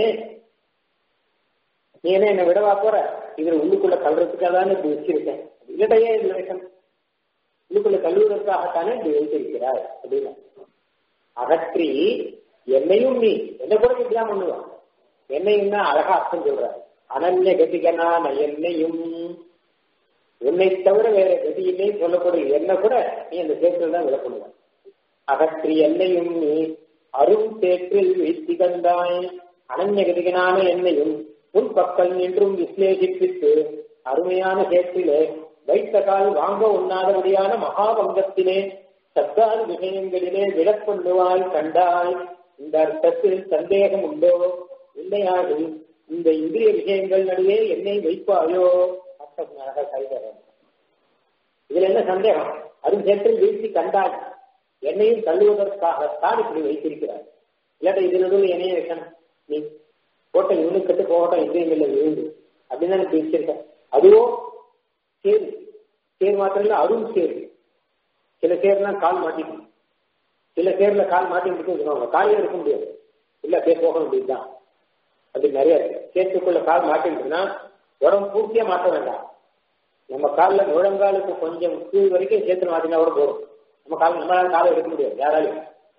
நீ என்ன என்ன விடவா போற இதுல உள்ளுக்குள்ள கல்றதுக்காக தானே இப்படி வச்சிருக்கேன் இல்லடையே இல்லை உள்ளுக்குள்ள கல்லுவதற்காகத்தானே இப்படி வைத்திருக்கிறாய் அப்படின்னு அகற்றி என்னையும் நீ என்ன கூட இப்படிதான் பண்ணுவான் என்னையும் தான் அழகா அர்த்தம் சொல்ற அனன்ய கதிகனா என்னையும் உன்னை தவிர வேற கதியிலே சொல்லக்கூடிய என்ன கூட நீ அந்த சேர்த்துல தான் விளக்கணுவான் அகற்றி என்னையும் நீ அரும் சேற்றில் வீழ்த்தி கண்டாய் அனன்யகதிகனான என்னையும் உன் பக்கம் நின்றும் விஸ்லேஷிப்பித்து அருமையான சேற்றிலே வைத்த கால் வாங்க உண்ணாதபடியான மகாபங்கத்திலே சத்தால் விஷயங்களிலே விடக்கொண்டுவாய் கண்டாய் இந்த அர்த்தத்தில் சந்தேகம் உண்டோ இல்லையாகும் இந்த இந்திரிய விஷயங்கள் நடுவே என்னை வைப்பாயோ அர்த்தம் அழகா கைதரேன் இதுல என்ன சந்தேகம் அரும் சேற்றில் வீழ்த்தி கண்டாய் என்னையும் தள்ளுவதற்காகத்தான் இப்படி வைத்திருக்கிறார் இல்லாட்ட இது நடுவில் என்னையும் வைக்கணும் நீ போட்ட இவனுக்கு கட்டு போகட்டும் இந்திரியங்கள்ல விழுந்து அப்படின்னு தான் வச்சிருக்க அதுவோ சேரு சேர் மாத்திரம் இல்ல அரும் சேரு சில சேர்லாம் கால் மாட்டிக்கும் சில சேர்ல கால் மாட்டிக்கிட்டு சொல்லுவாங்க காலையில் இருக்க முடியாது இல்ல அப்படியே போக வேண்டியதுதான் அப்படி நிறைய இருக்கு சேத்துக்குள்ள கால் மாட்டிக்கிட்டுனா உடம்பு பூர்த்தியா மாற்ற வேண்டாம் நம்ம காலில் முழங்காலுக்கு கொஞ்சம் கீழ் வரைக்கும் சேர்த்து மாட்டினா கூட போதும் நம்ம காலம் நம்மளால காலை எடுக்க முடியாது யாராலையும்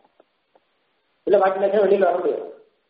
இல்ல மாட்டினாச்சும் வெளியில வர முடியாது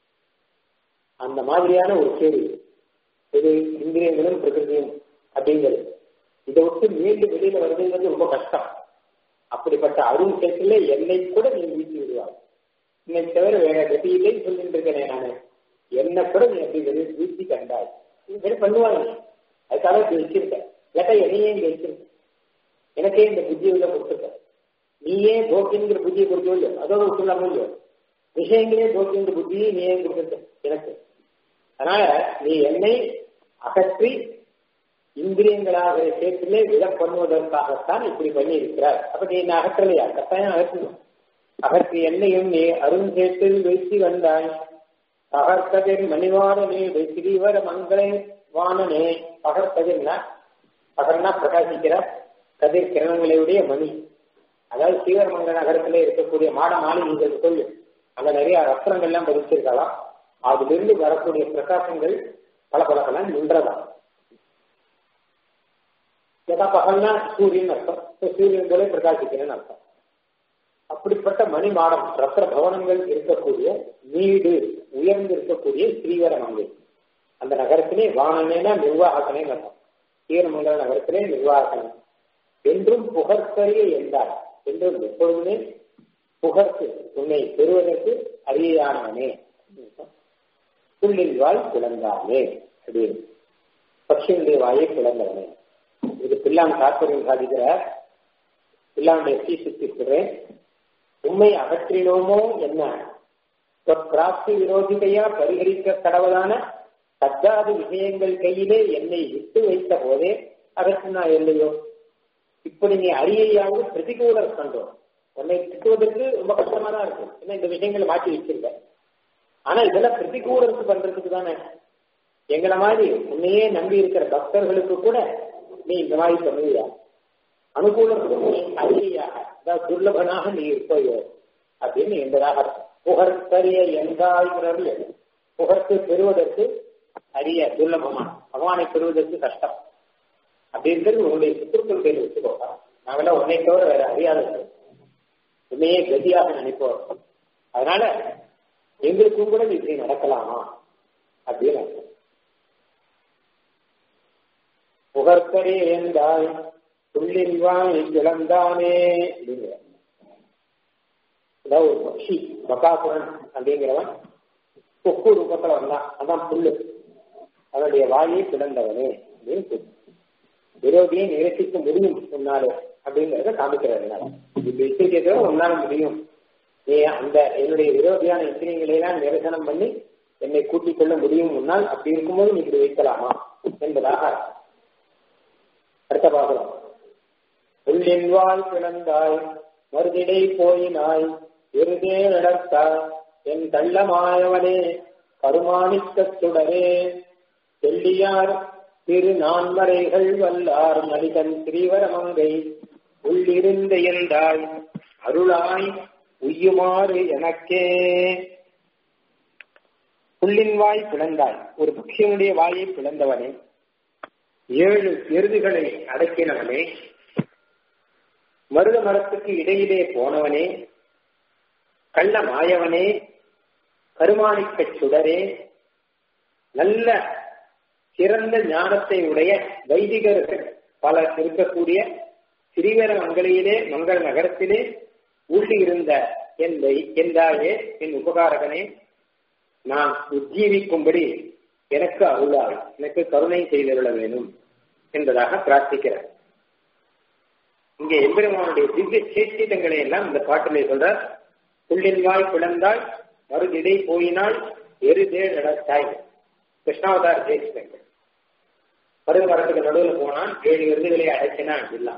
அந்த மாதிரியான ஒரு கேள்வி இது இந்திரியங்களும் பிரகிருதியும் அப்படிங்கிறது இதை விட்டு மீண்டும் வெளியில வருதுங்கிறது ரொம்ப கஷ்டம் அப்படிப்பட்ட அருண் சேர்த்துல என்னை கூட நீ வீழ்த்தி விடுவார் என்னை தவிர வேற கதியிலே சொல்லிட்டு இருக்கேன் நானு என்ன கூட நீ அப்படி வெளியே வீழ்த்தி கண்டாய் இது பண்ணுவாங்க அதுக்காக இப்படி வச்சிருக்கேன் இல்லாட்டா என்னையே இங்க வச்சிருக்க எனக்கே இந்த புத்தியை உள்ள கொடுத்துருக்க நீயே போக்கிங்கிற புத்தியை கொடுக்க இல்லையோ அதோட விட்டுலாம இல்லையோ விஷயங்களே போக்கிங்கிற புத்தியை நீயே கொடுத்துருக்க எனக்கு அதனால நீ என்னை அகற்றி இந்திரியங்களாக சேர்த்திலே விட பண்ணுவதற்காகத்தான் இப்படி பண்ணி இருக்கிறார் அப்ப நீ என்ன அகற்றலையா கட்டாயம் அகற்றணும் அகற்றி என்னையும் நீ அருண் சேர்த்தில் வைத்து வந்தாய் பகற்கதிர் மணிவாரனே சிறீவர மங்களே வானனே பகற்கதிர்னா பகர்னா பிரகாசிக்கிற கதிர் கிரணங்களுடைய மணி அதாவது ஸ்ரீவரமங்கல நகரத்திலே இருக்கக்கூடிய மாட மாளிகைகள் கோயில் அங்க நிறைய ரத்னங்கள்லாம் பதிச்சிருக்கலாம் அதிலிருந்து வரக்கூடிய பிரகாசங்கள் பல பல பல நின்றதா ஏதா பகல்னா சூரியன் அர்த்தம் சூரியன் போல பிரகாசிக்கிறேன்னு அர்த்தம் அப்படிப்பட்ட மணி மாடம் ரத்ன பவனங்கள் இருக்கக்கூடிய வீடு உயர்ந்து இருக்கக்கூடிய ஸ்ரீவரமங்கை அந்த நகரத்திலே வானனேனா நிர்வாகனே அர்த்தம் ஈரமங்கல நகரத்திலே நிர்வாகனே என்றும் புகழ்கரிய என்றார் என்றும் எப்பொழுதுமே புகழ்த்து உன்னை பெறுவதற்கு அரியயானவனே புள்ளின் வாய் குழந்தானே அப்படின்னு பக்ஷியுடைய வாயை குழந்தவனே இது பிள்ளான் தாற்பயம் சாதிக்கிறார் பிள்ளானுடைய சீசுக்கு சொல்றேன் உண்மை அகற்றினோமோ என்ன பிராப்தி விரோதிதையா பரிகரிக்க கடவுளான பத்தாது விஷயங்கள் கையிலே என்னை விட்டு வைத்த போதே அகற்றினா இல்லையோ இப்படி நீ அரியையாவது பிரதிகூலர் கண்டோம் உன்னை திட்டுவதற்கு ரொம்ப கஷ்டமா தான் இருக்கும் ஏன்னா இந்த விஷயங்களை மாற்றி வச்சிருக்க ஆனா இதெல்லாம் பிரதிகூலருக்கு பண்றதுக்கு தானே எங்களை மாதிரி உன்னையே நம்பி இருக்கிற பக்தர்களுக்கு கூட நீ இந்த மாதிரி பண்ணுவியா அனுகூலத்துக்கு நீ அரியையாக அதாவது துர்லபனாக நீ இருப்பையோ அப்படின்னு என்பதாக புகழ்த்தறிய எங்காய்கிறது புகழ்த்து பெறுவதற்கு அரிய துர்லபமான பகவானை பெறுவதற்கு கஷ்டம் அப்படின்றது உன்னுடைய சுற்றுக்குள் பேர் வச்சுக்கோ நாங்களாம் உன்னை தவிர வேற அறியாத உன்னையே கதியாக நினைப்போம் அதனால எங்களுக்கும் கூட இப்படி நடக்கலாமா அப்படின்னு அர்த்தம் புகழ்த்தரே என்றால் புள்ளின் வாய் இழந்தானே அப்படிங்கிற அதாவது ஒரு பக்ஷி பகாசுரன் அப்படிங்கிறவன் கொக்கு ரூபத்துல வந்தான் அதான் புல்லு அவனுடைய வாயை பிளந்தவனே அப்படின்னு சொல்லு விரோதியை நிரசிக்க முடியும் உன்னாலே அப்படிங்கறத காமிக்கிறாரு இப்ப இத்திரிக்கிறத உன்னால முடியும் நீ அந்த என்னுடைய விரோதியான இந்திரியங்களை எல்லாம் நிரசனம் பண்ணி என்னை கூட்டிக் கொள்ள முடியும் முன்னால் அப்படி இருக்கும்போது நீ இப்படி வைக்கலாமா என்பதாக அடுத்த பாகலாம் உள்ளின் வாழ் பிளந்தாய் மறுதிடை போயினாய் இருதே நடத்தாய் என் கள்ளமாயவனே கருமாணிக்கச் சுடரே செல்லியார் திரு நான்மறைகள் வல்லார் மனிதன் ஸ்ரீவரமங்கை உள்ளிருந்த என்றாய் அருளாய் உய்யுமாறு எனக்கே புள்ளின் வாய் பிளந்தாய் ஒரு பக்ஷியனுடைய வாயை பிளந்தவனே ஏழு எருதுகளை அடக்கினவனே மருத மரத்துக்கு இடையிலே போனவனே கள்ள மாயவனே கருமாணிக்க சுடரே நல்ல சிறந்த ஞானத்தை உடைய வைதிகர்கள் பலர் இருக்கக்கூடிய சிறிவர மங்களையிலே மங்கள நகரத்திலே ஊட்டி இருந்த என்னை என்றாயே என் உபகாரகனே நான் உஜ்ஜீவிக்கும்படி எனக்கு அருளாய் எனக்கு கருணை செய்திருள வேணும் என்பதாக பிரார்த்திக்கிறார் இங்கே எம்பெருமானுடைய திவ்ய சேஷ்டிதங்களை எல்லாம் இந்த பாட்டிலே சொல்றார் புள்ளின் வாய் பிளந்தாய் மறுதிடை போயினாள் எருதே நடத்தாய் கிருஷ்ணாவதார ஜெயிச்சிட்டாங்க மருது மரத்துக்கு நடுவில் போனான் ஏழு எருதுகளை அடைச்சினான் எல்லாம்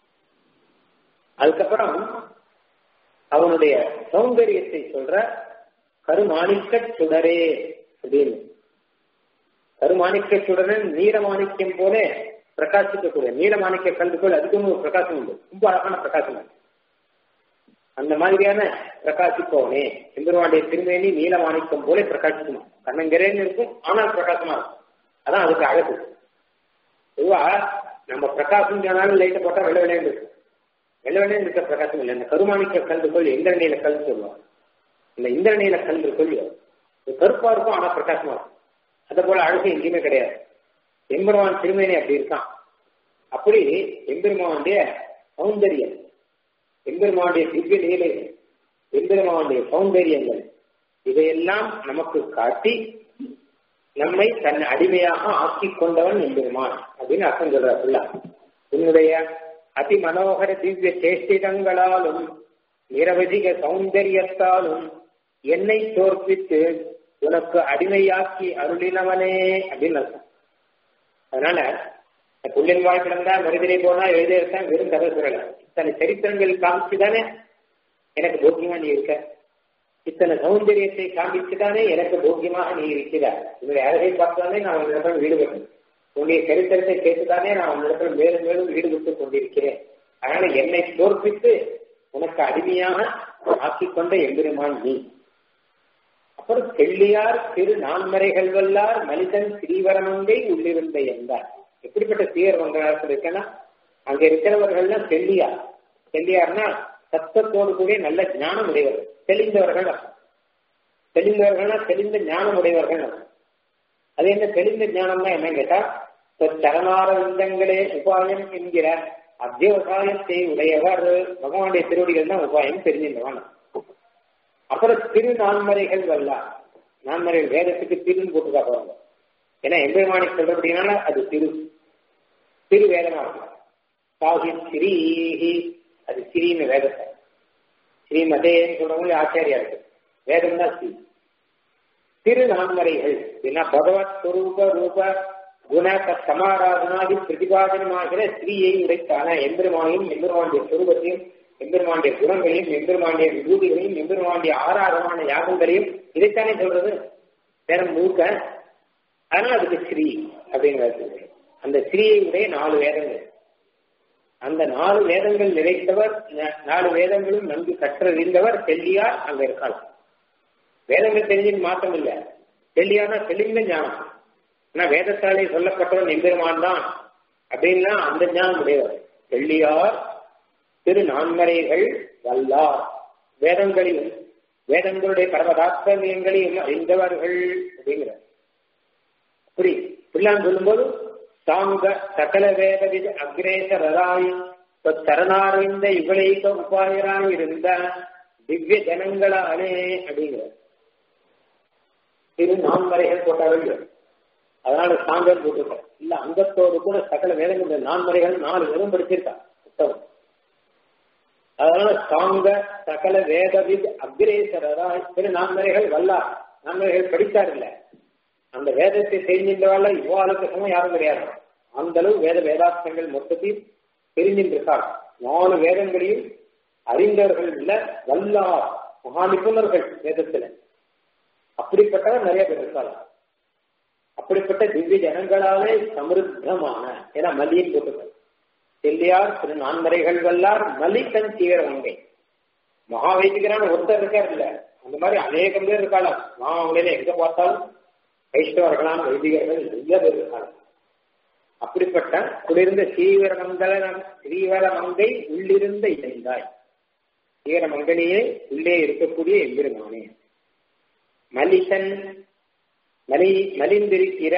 அதுக்கப்புறம் அவனுடைய சௌந்தரியத்தை சொல்ற கருமாணிக்க சுடரே அப்படின்னு கருமாணிக்க சுடரன் நீலமாணிக்கம் போல பிரகாசிக்கக்கூடிய நீலமாணிக்க கல்வி போல அதுக்கும் ஒரு பிரகாசம் உண்டு ரொம்ப அழகான பிரகாசம் உண்டு அந்த மாதிரியான பிரகாசிப்பவனே எம்பெருமானுடைய திருமேனி நீலமாணிக்கம் போல பிரகாசிக்குமா கண்ணங்கரேன்னு இருக்கும் ஆனால் பிரகாசமா இருக்கும் அதான் அதுக்கு அழகு பொதுவா நம்ம பிரகாசம் சொன்னாலும் லைட்டை போட்டா வெள்ள வெள்ளையன்னு இருக்கும் வெள்ள வெள்ளையன்னு இருக்க பிரகாசம் இல்லை இந்த கருமாணிக்க கல் கொள் இந்திரநீல கல் சொல்லுவாங்க இந்த இந்திரநீல கல் கொள் இது கருப்பா இருக்கும் ஆனா பிரகாசமா இருக்கும் அதை போல அழகு எங்கேயுமே கிடையாது எம்பெருமான் திருமேனி அப்படி இருக்கான் அப்படி எம்பெருமானுடைய சௌந்தரியம் எம்பெருமானுடைய திவ்ய லீலைகள் எம்பெருமானுடைய சௌந்தரியங்கள் இதையெல்லாம் நமக்கு காட்டி நம்மை தன் அடிமையாக ஆக்கி கொண்டவன் எம்பெருமான் அப்படின்னு அர்த்தம் சொல்றாருல்ல உன்னுடைய அதி மனோகர திவ்ய சேஷ்டிதங்களாலும் நிரவதிக சௌந்தரியத்தாலும் என்னை தோற்பித்து உனக்கு அடிமையாக்கி அருளினவனே அப்படின்னு அர்த்தம் அதனால புள்ளின் வாய் கிடந்தா மருதிரை போனா எழுதியிருக்கேன் வெறும் கதை சொல்லல இத்தனை சரித்திரங்கள் காமிச்சுதானே எனக்கு போக்கியமா நீ இருக்க இத்தனை சௌந்தரியத்தை காண்பிச்சுதானே எனக்கு போக்கியமாக நீ இருக்கிறார் உன்னுடைய அழகை பார்த்துதானே நான் உன்னிடத்தில் ஈடுபட்டேன் உன்னுடைய சரித்திரத்தை கேட்டுதானே நான் உன்னிடத்தில் மேலும் மேலும் ஈடுபட்டுக் கொண்டிருக்கிறேன் அதனால என்னை தோற்பித்து உனக்கு அடிமையாக ஆக்கிக்கொண்ட எம்பெருமான் நீ அப்புறம் செல்லியார் திரு நான்மறைகள் வல்லார் மனிதன் ஸ்ரீவரமங்கை உள்ளிருந்த என்றார் எப்படிப்பட்ட சீர் வங்காளத்தில் இருக்கனா அங்க இருக்கிறவர்கள்லாம் செல்லியார் செல்லியார்னா சத்தத்தோடு கூடிய நல்ல ஞானம் உடையவர்கள் தெளிந்தவர்கள் தெளிந்தவர்கள்னா தெளிந்த ஞானம் உடையவர்கள் அது என்ன தெளிந்த ஞானம்னா என்ன கேட்டா சரணாரவிந்தங்களே உபாயம் என்கிற அத்தியவசாயத்தை உடையவர் பகவானுடைய திருவடிகள் தான் உபாயம் தெரிஞ்சிருந்தவன் அப்புறம் திரு நான்மறைகள் வல்லார் நான்மறைகள் வேதத்துக்கு திருன்னு போட்டுக்கா பாருங்க ஏன்னா எம்பெருமானி சொல்றபடினால அது திரு திரு வேதமா இருக்கும் சாஹி ஸ்ரீஹி அது ஸ்ரீன்னு வேதத்தை ஸ்ரீமதேன்னு சொல்றவங்க ஆச்சாரியா இருக்கு வேதம் தான் ஸ்ரீ திரு நான்மறைகள் ஏன்னா பகவத் ஸ்வரூப ரூப குண சமாராதனாதி பிரதிபாதனமாகிற ஸ்ரீயை உடைத்தான எம்பெருமானையும் எம்பெருமானுடைய சுரூபத்தையும் எம்பெருமானுடைய குணங்களையும் எம்பெருமானுடைய விபூதிகளையும் எம்பெருமானுடைய ஆராதமான யாகங்களையும் இதைத்தானே சொல்றது வேறம் மூக்க அதனால அதுக்கு ஸ்ரீ அப்படிங்கிறது அந்த ஸ்ரீயை உடைய நாலு வேதங்கள் அந்த நாலு வேதங்கள் நிறைத்தவர் நாலு வேதங்களும் நன்கு கற்றறிந்தவர் தெல்லியார் அங்க இருக்கலாம் வேதங்கள் தெரிஞ்சு மாற்றம் இல்லை தெல்லியானா தெளிந்த ஞானம் ஆனா வேதத்தாலே சொல்லப்பட்டவன் எம்பெருமான் தான் அப்படின்னா அந்த ஞானம் உடையவர் தெள்ளியார் திரு நான்மறைகள் வல்லார் வேதங்களையும் வேதங்களுடைய பரமதாத்மியங்களையும் அறிந்தவர்கள் அப்படிங்கிறார் புரி இப்படிலாம் சொல்லும்போது தாங்க சகல வேதவித அக்ரேசராய் சரணார்ந்த இவளைக்க உபாயராய் இருந்த திவ்ய ஜனங்களாலே அப்படிங்கிறார் திரு நான்மறைகள் போட்டவர்கள் அதனால சாங்கல் போட்டிருக்கார் இல்ல அங்கத்தோடு கூட சகல வேதங்கள் நான்மறைகள் நாலு வேதம் படிச்சிருக்கா புத்தகம் அதனால சாங்க சகல வேதவித் அக்ரேசராய் திரு நான்மறைகள் வல்லார் நான்மறைகள் படித்தார் இல்ல அந்த வேதத்தை தெரிஞ்சின்றவாள் இவ்வாளுக்கு சமம் யாரும் கிடையாது அந்த அளவு வேத வேதார்த்தங்கள் மொத்தத்தையும் தெரிஞ்சின்றிருக்கார் நாலு வேதங்களையும் அறிந்தவர்கள் இல்ல வல்லார் மகா நிபுணர்கள் வேதத்துல அப்படிப்பட்டவர் நிறைய பேர் இருக்காங்க அப்படிப்பட்ட திவ்ய ஜனங்களாலே சமிருத்தமான ஏன்னா மல்லியின் போட்டுக்கள் செல்லியார் திரு நான்மறைகள் வல்லார் மலித்தன் தீவிர வங்கை மகா வைதிகரான ஒருத்தர் இருக்கார் இல்ல அந்த மாதிரி அநேகம் பேர் இருக்காளாம் அவங்களே எங்க பார்த்தாலும் வைஷ்ணவர்களான வைதிகர்கள் நிறைய பேர் இருக்காங்க அப்படிப்பட்ட குளிர்ந்த சீவரமங்கல ஸ்ரீவரமங்கை உள்ளிருந்த இணைந்தாய் சீவரமங்களையே உள்ளே இருக்கக்கூடிய எம்பெருமானே மலிசன் மலி மலிந்திருக்கிற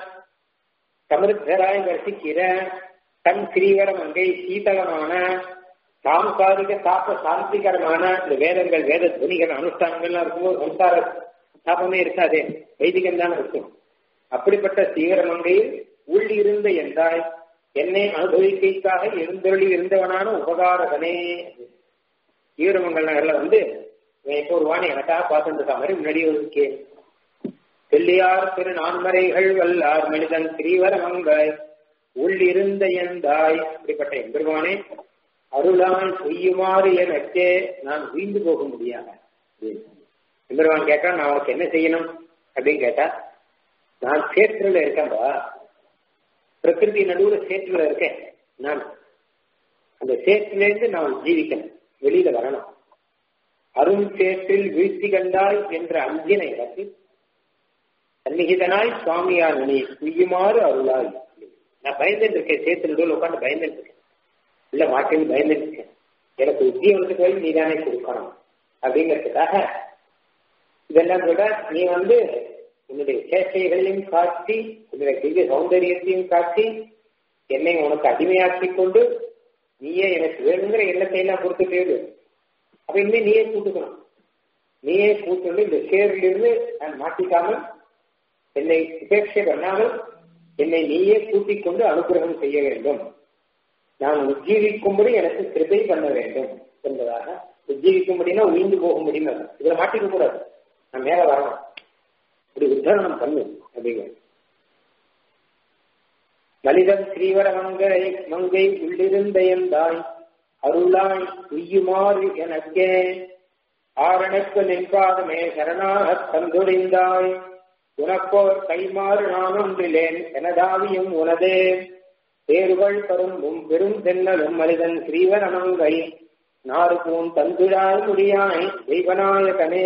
சமிருத்தராய் வசிக்கிற தன் ஸ்ரீவரமங்கை சீதளமான சாம்சாரிக தாப்ப சாந்திகரமான இந்த வேதங்கள் வேத துணிகள் அனுஷ்டானங்கள்லாம் இருக்கும்போது சம்சார தாபமே இருக்காதே வைதிகம் தான் இருக்கும் அப்படிப்பட்ட சீவரமங்கையில் உள்ளிருந்த என்றாய் என்னை அனுபவிக்கைக்காக எழுந்தொழி இருந்தவனான உபகாரகனே ஈரமங்கல் நகர்ல வந்து இப்போ ஒரு வாணி எனக்காக பார்த்துட்டு இருக்கா மாதிரி முன்னாடி இருக்கேன் செல்லியார் திரு நான்மறைகள் வல்லார் மனிதன் ஸ்ரீவரமங்காய் உள்ளிருந்த எந்தாய் அப்படிப்பட்ட எம்பெருமானே அருளான் செய்யுமாறு எனக்கே நான் வீழ்ந்து போக முடியாது எம்பெருமான் கேட்டா நான் உனக்கு என்ன செய்யணும் அப்படின்னு கேட்டா நான் சேற்றுல இருக்கேன்பா பிரகிருதி நடுவுல சேற்றுல இருக்கேன் நான் அந்த சேற்றில இருந்து நான் ஜீவிக்கணும் வெளியில வரணும் அருண் சேற்றில் வீழ்ச்சி கண்டாய் என்ற அஞ்சினை எனக்கு சந்நிகிதனாய் சுவாமியார் நீ குய்யுமாறு அருளாய் நான் பயந்துட்டு இருக்கேன் சேத்துல நடுவில் உட்காந்து பயந்துட்டு இருக்கேன் இல்ல மாட்டேன்னு பயந்துட்டு இருக்கேன் எனக்கு உத்தியோகத்துக்கு போய் நீதானே கொடுக்கணும் அப்படிங்கிறதுக்காக இதெல்லாம் விட நீ வந்து உன்னுடைய சேஷ்டைகளையும் காட்டி உன்னுடைய திவ்ய சௌந்தரியத்தையும் காட்டி என்னை உனக்கு அடிமையாக்கி கொண்டு நீயே எனக்கு வேணுங்கிற எண்ணத்தை எல்லாம் கொடுத்துட்டே அப்ப இனிமே நீயே கூட்டுக்கணும் நீயே கூட்டு இந்த சேரிலிருந்து நான் மாட்டிக்காமல் என்னை உபேட்சை பண்ணாமல் என்னை நீயே கூட்டிக் கொண்டு அனுகிரகம் செய்ய வேண்டும் நான் உஜ்ஜீவிக்கும்படி எனக்கு கிருபை பண்ண வேண்டும் என்பதாக உஜ்ஜீவிக்கும்படினா உயிர்ந்து போக முடியும் இதுல மாட்டிக்க கூடாது நான் மேல வரணும் இப்படி உத்தரணம் பண்ணு அப்படிங்கிறது மனிதன் ஸ்ரீவர மங்கை மங்கை உள்ளிருந்த எந்தாய் அருளாய் உய்யுமாறு எனக்கே ஆரணக்கு நின்பாதமே சரணாக தந்துடைந்தாய் உனக்கோர் கைமாறு நான் ஒன்றிலேன் எனதாவியும் உனதே தேர்வுகள் கரும்பும் பெரும் தென்னலும் மனிதன் ஸ்ரீவரமங்கை நாறு பூன் தந்துழாய் முடியாய் தெய்வநாயகனே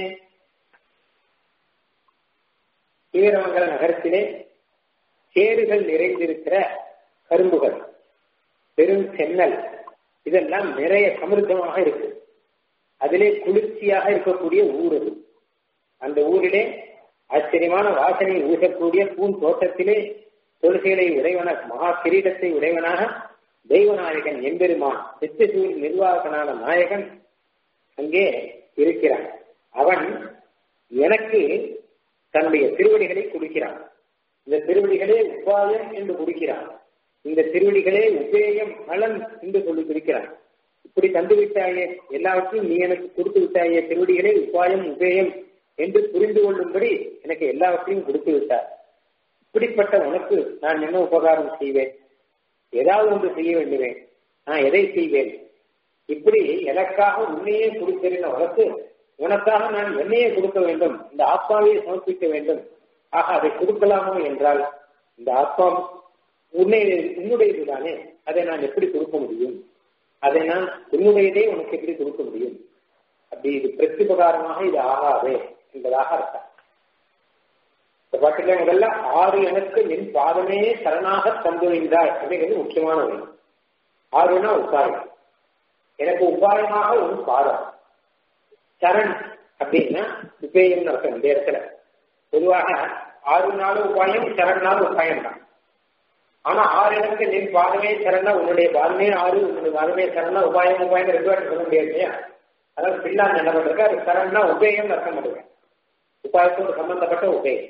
ஸ்ரீவரமங்கல நகரத்திலே சேறுகள் நிறைந்திருக்கிற கரும்புகள் பெரும் சென்னல் இதெல்லாம் நிறைய சமிருத்தமாக இருக்கு அதிலே குளிர்ச்சியாக இருக்கக்கூடிய ஊர் அது அந்த ஊரிலே ஆச்சரியமான வாசனை ஊசக்கூடிய பூன் தோட்டத்திலே தொழுகைகளை உடையவன மகா கிரீடத்தை உடையவனாக தெய்வநாயகன் எம்பெருமான் சித்தசூர் நிர்வாகனான நாயகன் அங்கே இருக்கிறான் அவன் எனக்கு தன்னுடைய திருவடிகளை கொடுக்கிறான் இந்த திருவடிகளே உபாயம் என்று கொடுக்கிறான் இந்த திருவடிகளே உபேயம் நலன் என்று சொல்லி கொடுக்கிறான் இப்படி தந்து விட்டாயே எல்லாவற்றையும் நீ எனக்கு கொடுத்து விட்டாயே திருவடிகளே உபாயம் உபேயம் என்று புரிந்து கொள்ளும்படி எனக்கு எல்லாவற்றையும் கொடுத்து விட்டார் இப்படிப்பட்ட உனக்கு நான் என்ன உபகாரம் செய்வேன் ஏதாவது ஒன்று செய்ய வேண்டுவேன் நான் எதை செய்வேன் இப்படி எனக்காக உன்னையே கொடுக்கிறேன் உனக்கு உனக்காக நான் என்னையே கொடுக்க வேண்டும் இந்த ஆத்மாவையே சமர்ப்பிக்க வேண்டும் ஆக அதை கொடுக்கலாமோ என்றால் இந்த ஆத்மா உன்னை உன்னுடையது தானே அதை நான் எப்படி கொடுக்க முடியும் அதை நான் உன்னுடையதே உனக்கு எப்படி கொடுக்க முடியும் அப்படி இது பிரத்யுபகாரமாக இது ஆகாது என்பதாக அர்த்தம் இந்த பாட்டில முதல்ல ஆறு எனக்கு என் பாதமே சரணாக தந்துழிந்தாய் அப்படிங்கிறது முக்கியமான ஒன்று ஆறுனா உபாயம் எனக்கு உபாயமாக ஒரு பாதம் சரண் அப்படின்னா உபேயம் அர்த்தம் இந்த இடத்துல பொதுவாக ஆறு நாள் உபாயம் சரண் நாள் உபாயம் தான் ஆனா ஆறு எனக்கு நின் பாதமே சரணா உன்னுடைய பாதமே ஆறு உன்னுடைய பாதமே சரணா உபாயம் உபாயம் ரெண்டு வாட்டி சொல்ல முடியாது இல்லையா அதாவது பிள்ளான் என்ன பண்றது அது சரண்னா உபேயம் அர்த்தம் பண்ணுவேன் உபாயத்தோடு சம்பந்தப்பட்ட உபேயம்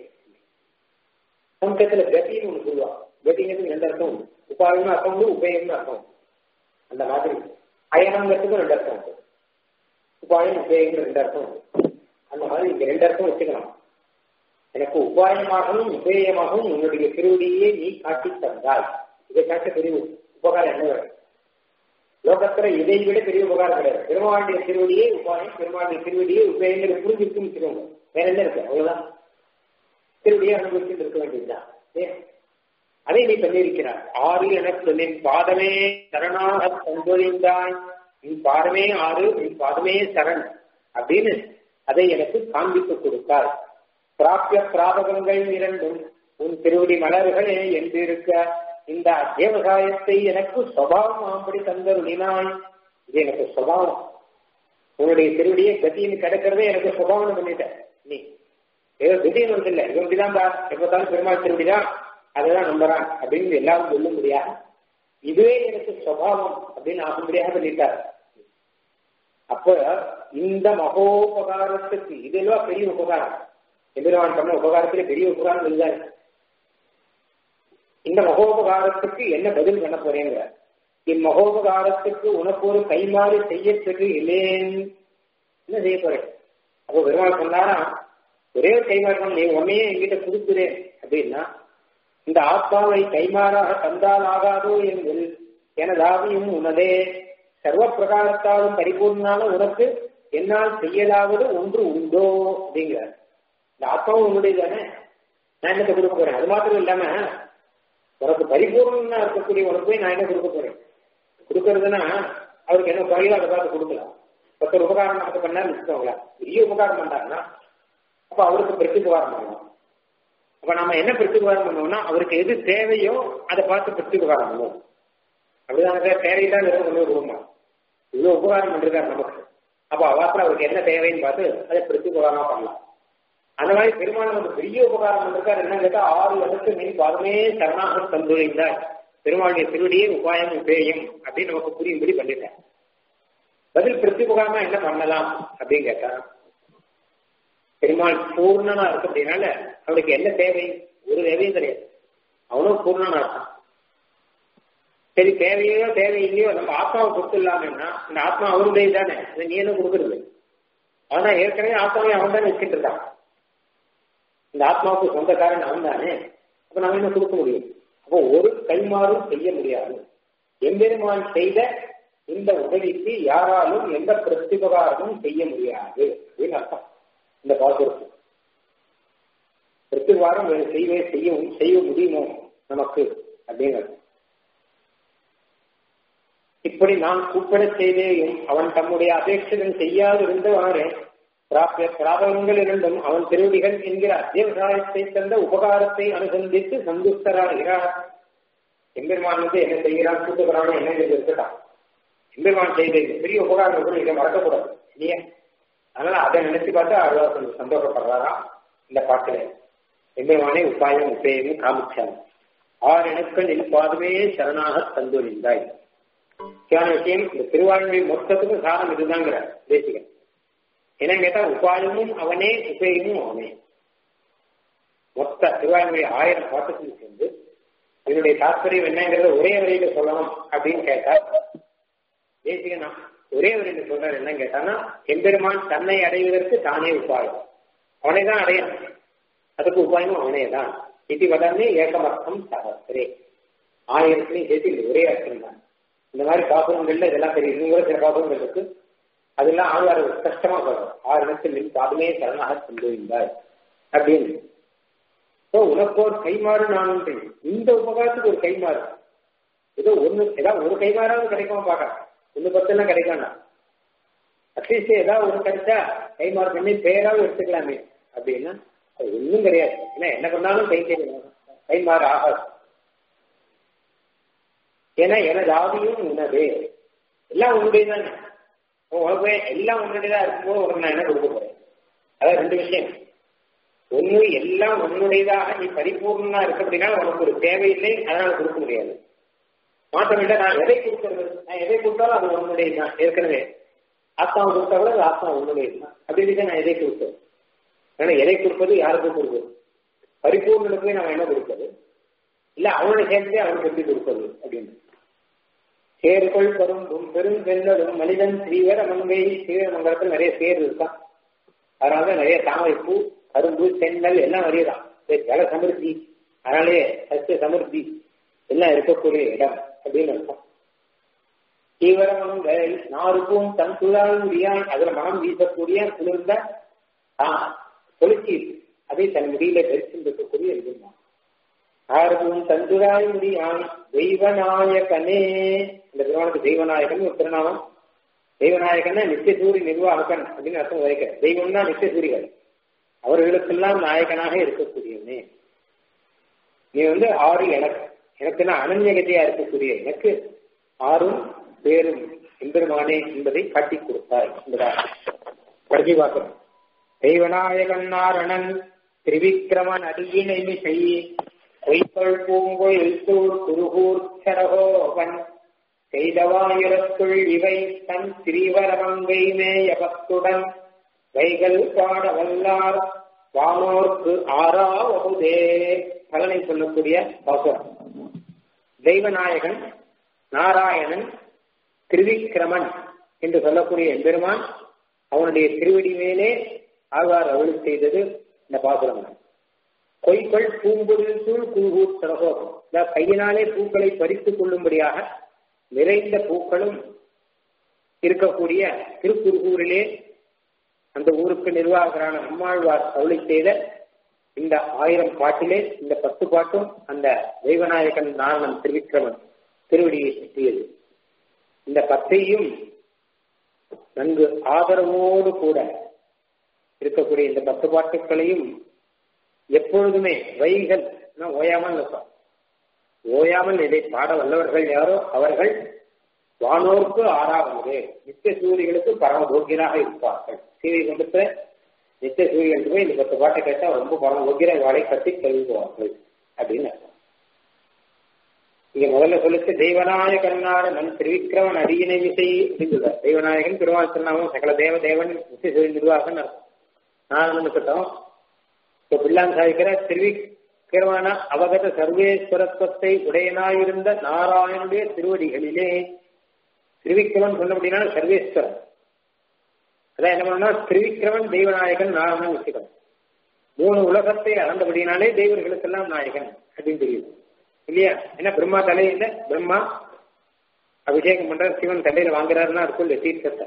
சமூகத்துல கதின்னு ஒன்று சொல்லுவாங்க கதிங்கிறது ரெண்டு அர்த்தம் உண்டு உபாயம்னு அர்த்தம் உண்டு உபேயம்னு அர்த்தம் உண்டு அந்த மாதிரி அயனங்கிறதுக்கும் ரெண்டு அர்த்தம் உண்டு உபாயம் உபேயம்னு ரெண்டு அர்த்தம் உண்டு அந்த மாதிரி இங்க ரெண்டு அர்த்தம் வச்சுக்கலாம் எனக்கு உபாயமாகவும் உபேயமாகவும் உன்னுடைய திருவடியே நீ காட்டி தந்தாய் இதை காட்ட பெரிய உபகாரம் என்ன வேணும் லோகத்துல இதை விட பெரிய உபகாரம் கிடையாது பெருமாளுடைய திருவடியே உபாயம் பெருமாளுடைய திருவடியே உபயங்களை புரிஞ்சிருக்கும் வச்சுக்கோங்க வேற என்ன இருக்கு அவ்வளவுதான் திருவடியை அனுபவிச்சுட்டு இருக்க வேண்டியதுதான் அதை நீ பண்ணியிருக்கிறார் ஆறு எனக்கு நின் பாதமே சரணாக தந்தொழிந்தாய் நின் பாதமே ஆறு நின் பாதமே சரண் அப்படின்னு அதை எனக்கு காண்பித்து கொடுத்தார் பிராபிய பிராபகங்கள் இரண்டும் உன் திருவடி மலர்களே என்று இருக்க இந்த அத்தியவசாயத்தை எனக்கு சுவாவம் ஆம்படி தந்தருளினாய் இது எனக்கு சுவாவம் உன்னுடைய திருவடியை கத்தின்னு கிடக்கிறதே எனக்கு சுபாவம் பண்ணிட்டேன் நீ ஏதோ திடீர்னு வந்து இல்லை இவன் இப்படிதான் பா எப்போதாலும் பெருமாள் திருவடிதான் அதுதான் நம்புறான் அப்படின்னு எல்லாரும் சொல்ல முடியாது இதுவே எனக்கு சுவாவம் அப்படின்னு ஆகும்படியாக பண்ணிட்டார் அப்ப இந்த மகோபகாரத்துக்கு இதெல்லாம் பெரிய உபகாரம் எதிர்வான் பண்ண உபகாரத்துல பெரிய உபகாரம் இதுதான் இந்த மகோபகாரத்துக்கு என்ன பதில் பண்ண போறேங்கிற இம்மகோபகாரத்துக்கு உனக்கு ஒரு கைமாறு செய்யப்பட்டு இல்லேன் என்ன செய்ய போறேன் அப்போ பெருமாள் சொன்னாரா ஒரே ஒரு கைமாறு நீ உன்னையே என்கிட்ட கொடுக்குறேன் அப்படின்னா இந்த ஆத்மாவை கைமாறாக தந்தால் ஆகாதோ என்பது எனதாவியும் உனதே சர்வ பிரகாரத்தாலும் பரிபூர்ணனான உனக்கு என்னால் செய்யலாவது ஒன்று உண்டோ அப்படிங்கிறார் இந்த ஆத்மாவும் உன்னுடைய தானே நான் என்னத்தை கொடுக்க போறேன் அது மாத்திரம் இல்லாம உனக்கு பரிபூர்ணமா இருக்கக்கூடிய உனக்கு போய் நான் என்ன கொடுக்க போறேன் கொடுக்கறதுன்னா அவருக்கு என்ன குறையோ அதை பார்த்து கொடுக்கலாம் ஒருத்தர் உபகாரம் நமக்கு பண்ணாரு வச்சுக்கோங்களேன் பெரிய உபகாரம் பண்ணாருன்னா அப்ப அவருக்கு பிரதி உபகாரம் பண்ணணும் அப்ப நம்ம என்ன பிரதி உபகாரம் பண்ணோம்னா அவருக்கு எது தேவையோ அதை பார்த்து பிரதி உபகாரம் பண்ணுவோம் அப்படிதான் தேவைதான் நிறைய கொண்டு கொடுக்கணும் இவ்வளவு உபகாரம் பண்ணிருக்காரு நமக்கு அப்ப அவாத்துல அவருக்கு என்ன தேவைன்னு பார்த்து அதை பிரதி உபகாரமா பண்ணலாம் அந்த மாதிரி பெருமாள் நமக்கு பெரிய உபகாரம் பண்ணிருக்காரு என்ன கேட்டா ஆறு வருஷத்துக்கு மீன் பாதமே சரணாக தந்துழைந்தார் பெருமாளுடைய திருவடியே உபாயம் உபேயம் அப்படின்னு நமக்கு புரியும்படி பண்ணிட்டேன் பதில் பிரத்யுபகாரமா என்ன பண்ணலாம் அப்படின்னு கேட்டா பெருமாள் பூர்ணனா இருக்கு அப்படின்னால அவனுக்கு என்ன தேவை ஒரு தேவையும் கிடையாது அவனும் பூர்ணனா இருக்கான் சரி தேவையோ தேவையில்லையோ நம்ம ஆத்மாவை கொடுத்துடலாமேன்னா இந்த ஆத்மா அவருடைய தானே அதை நீ என்ன கொடுக்கறது ஆனா ஏற்கனவே ஆத்மாவை அவன் தான் வச்சுட்டு இருக்கான் இந்த ஆத்மாவுக்கு சொந்தக்காரன் அவன் தானே அப்ப நம்ம என்ன கொடுக்க முடியும் அப்போ ஒரு கைமாறும் செய்ய முடியாது எம்பெருமான் செய்த இந்த உதவிக்கு யாராலும் எந்த பிரத்யுபகாரமும் செய்ய முடியாது அப்படின்னு அர்த்தம் இந்த பாசுரத்து பிரத்யுபகாரம் வேறு செய்வே செய்யவும் செய்ய முடியுமோ நமக்கு அப்படின்னு அர்த்தம் இப்படி நான் கூப்பிட செய்தேயும் அவன் தம்முடைய அபேட்சகன் செய்யாது இருந்தவாறு பிராபிய பிராபகங்கள் இரண்டும் அவன் திருவடிகள் என்கிற அத்தியவசாயத்தை தந்த உபகாரத்தை அனுசந்தித்து சந்துஷ்டராகிறார் எம்பெருமான் வந்து என்ன செய்கிறான் கூட்டுகிறானோ என்ன இருக்கட்டான் எம்பெருமான் செய்த பெரிய உபகாரம் கூட இதை மறக்கக்கூடாது இல்லையா அதனால அதை நினைச்சு பார்த்தா அவ்வளோ கொஞ்சம் சந்தோஷப்படுறாரா இந்த பாட்டுல எம்பெருமானே உபாயம் உபேயம் காமிச்சாங்க ஆறு இணக்கள் நின் பாதமே சரணாக தந்துழிந்தாய் முக்கியமான விஷயம் இந்த திருவாழ்மொழி மொத்தத்துக்கும் சாரம் இதுதாங்கிற தேசிகன் என்ன கேட்டா உபாயமும் அவனே உபேயமும் அவனே மொத்த திருவாய்மொழி ஆயிரம் பாட்டுக்கும் சேர்ந்து இதனுடைய தாற்பயம் என்னங்கிறத ஒரே வரையில சொல்லணும் அப்படின்னு கேட்டா தேசிகனா ஒரே வரையில சொல்றாரு என்ன கேட்டானா எம்பெருமான் தன்னை அடைவதற்கு தானே உபாயம் அவனை தான் அடையணும் அதுக்கு உபாயமும் அவனே தான் இது வளர்ந்து ஏகமர்த்தம் சகஸ்திரே ஆயிரத்துலையும் சேர்த்து இது ஒரே அர்த்தம் தான் இந்த மாதிரி பாசுரங்கள்ல இதெல்லாம் தெரியும் இன்னும் கூட சில பாசுரங்கள் இருக்கு அதெல்லாம் ஆழ்வார் கஷ்டமா சொல்றோம் ஆறு இடத்தில் நின் பாதமே சரணாக கொண்டு அப்படின்னு ஸோ உனக்கு ஒரு கைமாறு நான் இந்த உபகாரத்துக்கு ஒரு கைமாறு ஏதோ ஒண்ணு ஏதாவது ஒரு கைமாறாவது கிடைக்காம பார்க்கலாம் ஒண்ணு பத்தெல்லாம் கிடைக்காண்டா அட்லீஸ்ட் ஏதாவது ஒரு கிடைச்சா கைமாறு பண்ணி பேராவது எடுத்துக்கலாமே அப்படின்னா அது ஒன்றும் கிடையாது ஏன்னா என்ன பண்ணாலும் கை கைமாறு ஆகாது ஏன்னா எனது ஆவியும் உனது எல்லாம் உன்னுடைய தானே உனக்கு எல்லாம் உன்னுடையதா இருக்கும்போது உனக்கு நான் என்ன கொடுக்க போறேன் அதான் ரெண்டு விஷயம் ஒண்ணு எல்லாம் உன்னுடையதாக நீ பரிபூர்ணமா இருக்க அப்படின்னா உனக்கு ஒரு தேவையில்லை அதனால கொடுக்க முடியாது மாற்றமில்லை நான் எதை கொடுக்கறது நான் எதை கொடுத்தாலும் அது உன்னுடையது தான் ஏற்கனவே ஆத்மாவை கொடுத்தா கூட அது ஆத்மா உன்னுடையது தான் அப்படின்னு நான் எதை கொடுத்தது ஏன்னா எதை கொடுப்பது யாருக்கு கொடுக்குறது பரிபூர்ணனுக்கு நம்ம என்ன கொடுப்பது இல்ல அவனை சேர்ந்தே அவனுக்கு எப்படி கொடுப்பது அப்படின்னு சேர்கள் கரும்பும் பெரும் பெண்களும் மனிதன் ஸ்ரீவர மங்கை ஸ்ரீவர மங்கலத்தில் நிறைய சேர் இருக்கான் அதனால நிறைய தாமரை பூ கரும்பு செங்கல் எல்லாம் நிறைய தான் ஜல சமிருத்தி அதனாலே சத்திய சமிருத்தி எல்லாம் இருக்கக்கூடிய இடம் அப்படின்னு அர்த்தம் தீவிரமங்கள் நாருக்கும் தன் துழால் முடியான் அதுல மனம் வீசக்கூடிய குளிர்ந்த தொழிற்சி அதை தன் முடியில தரிசிந்திருக்கக்கூடிய இருந்தான் ஆர்வம் தந்துராய் முடியான் தெய்வநாயகனே இந்த திருமணத்துக்கு தெய்வநாயகன் ஒரு திருநாமம் தெய்வநாயகன் நித்தியசூரி நிர்வாகன் அப்படின்னு அர்த்தம் வைக்க தெய்வம் தான் நித்தியசூரிகள் அவர்களுக்கெல்லாம் நாயகனாக இருக்கக்கூடியவனே நீ வந்து ஆறு எனக்கு எனக்கு நான் அனன்யகதையா இருக்கக்கூடிய எனக்கு ஆறும் பேரும் எம்பெருமானே என்பதை காட்டி கொடுத்தாய் என்பதாக கடைசி பார்க்கணும் தெய்வநாயகன் நாரணன் திரிவிக்ரமன் அடியினை மிசை பொய்கள் பூங்கொயில் தூர் குருகூர் சரகோபன் செய்தவாயிரத்துள் இவை தன் திரிவரமங்கை மேயபத்துடன் வைகள் பாட வல்லார் வானோர்க்கு ஆறாவதே பலனை சொல்லக்கூடிய பாசுரம் தெய்வநாயகன் நாராயணன் திரிவிக்ரமன் என்று சொல்லக்கூடிய எம்பெருமான் அவனுடைய திருவடி மேலே ஆழ்வார் அருள் செய்தது இந்த பாசுரம் கொய்கள் பூம்பொருள் சூழ் குழுகூர் சரகோகம் கையினாலே பூக்களை பறித்துக் கொள்ளும்படியாக நிறைந்த பூக்களும் இருக்கக்கூடிய திருக்குறுகூரிலே அந்த ஊருக்கு நிர்வாகரான நம்மாழ்வார் அருளை செய்த இந்த ஆயிரம் பாட்டிலே இந்த பத்து பாட்டும் அந்த தெய்வநாயகன் நாரணன் திருவிக்கிரமன் திருவடியை சுற்றியது இந்த பத்தையும் நன்கு ஆதரவோடு கூட இருக்கக்கூடிய இந்த பத்து பாட்டுக்களையும் எப்பொழுதுமே வைகள் ஓயாமல் இருக்கும் ஓயாமல் இதை பாட வல்லவர்கள் யாரோ அவர்கள் வானோர்க்கு ஆறாவது நித்திய சூரியர்களுக்கு பரமபோக்கியராக இருப்பார்கள் சீவை கொண்டு நித்திய சூரியர்களுக்கு போய் இந்த பத்து பாட்டை கேட்டா ரொம்ப பரமபோக்கியர வாழை கட்டி கழுவுவார்கள் அப்படின்னு அர்த்தம் இங்க முதல்ல சொல்லிச்சு தெய்வநாயகன்னார நன் திரிவிக்ரமன் அடியினை விசை அப்படின்னு சொல்றார் தெய்வநாயகன் திருவாள் திருநாமம் சகல தேவ தேவன் நித்திய சூரிய நிர்வாகம் நானும் இருக்கட்டும் இப்போ பிள்ளான் சாதிக்கிற திருவிக்கிரமான அவகத சர்வேஸ்வரத்துவத்தை உடையனாயிருந்த நாராயணுடைய திருவடிகளிலே திருவிக்கிரமன் சொன்ன அப்படின்னா சர்வேஸ்வரன் அதான் என்ன பண்ணா திருவிக்கிரமன் தெய்வநாயகன் நாராயணன் வச்சுக்கணும் மூணு உலகத்தை அளந்தபடினாலே தெய்வர்களுக்கெல்லாம் நாயகன் அப்படின்னு தெரியுது இல்லையா ஏன்னா பிரம்மா தலையில பிரம்மா அபிஷேகம் பண்ற சிவன் தலையில வாங்குறாருன்னா அதுக்குள்ள தீர்த்தத்தை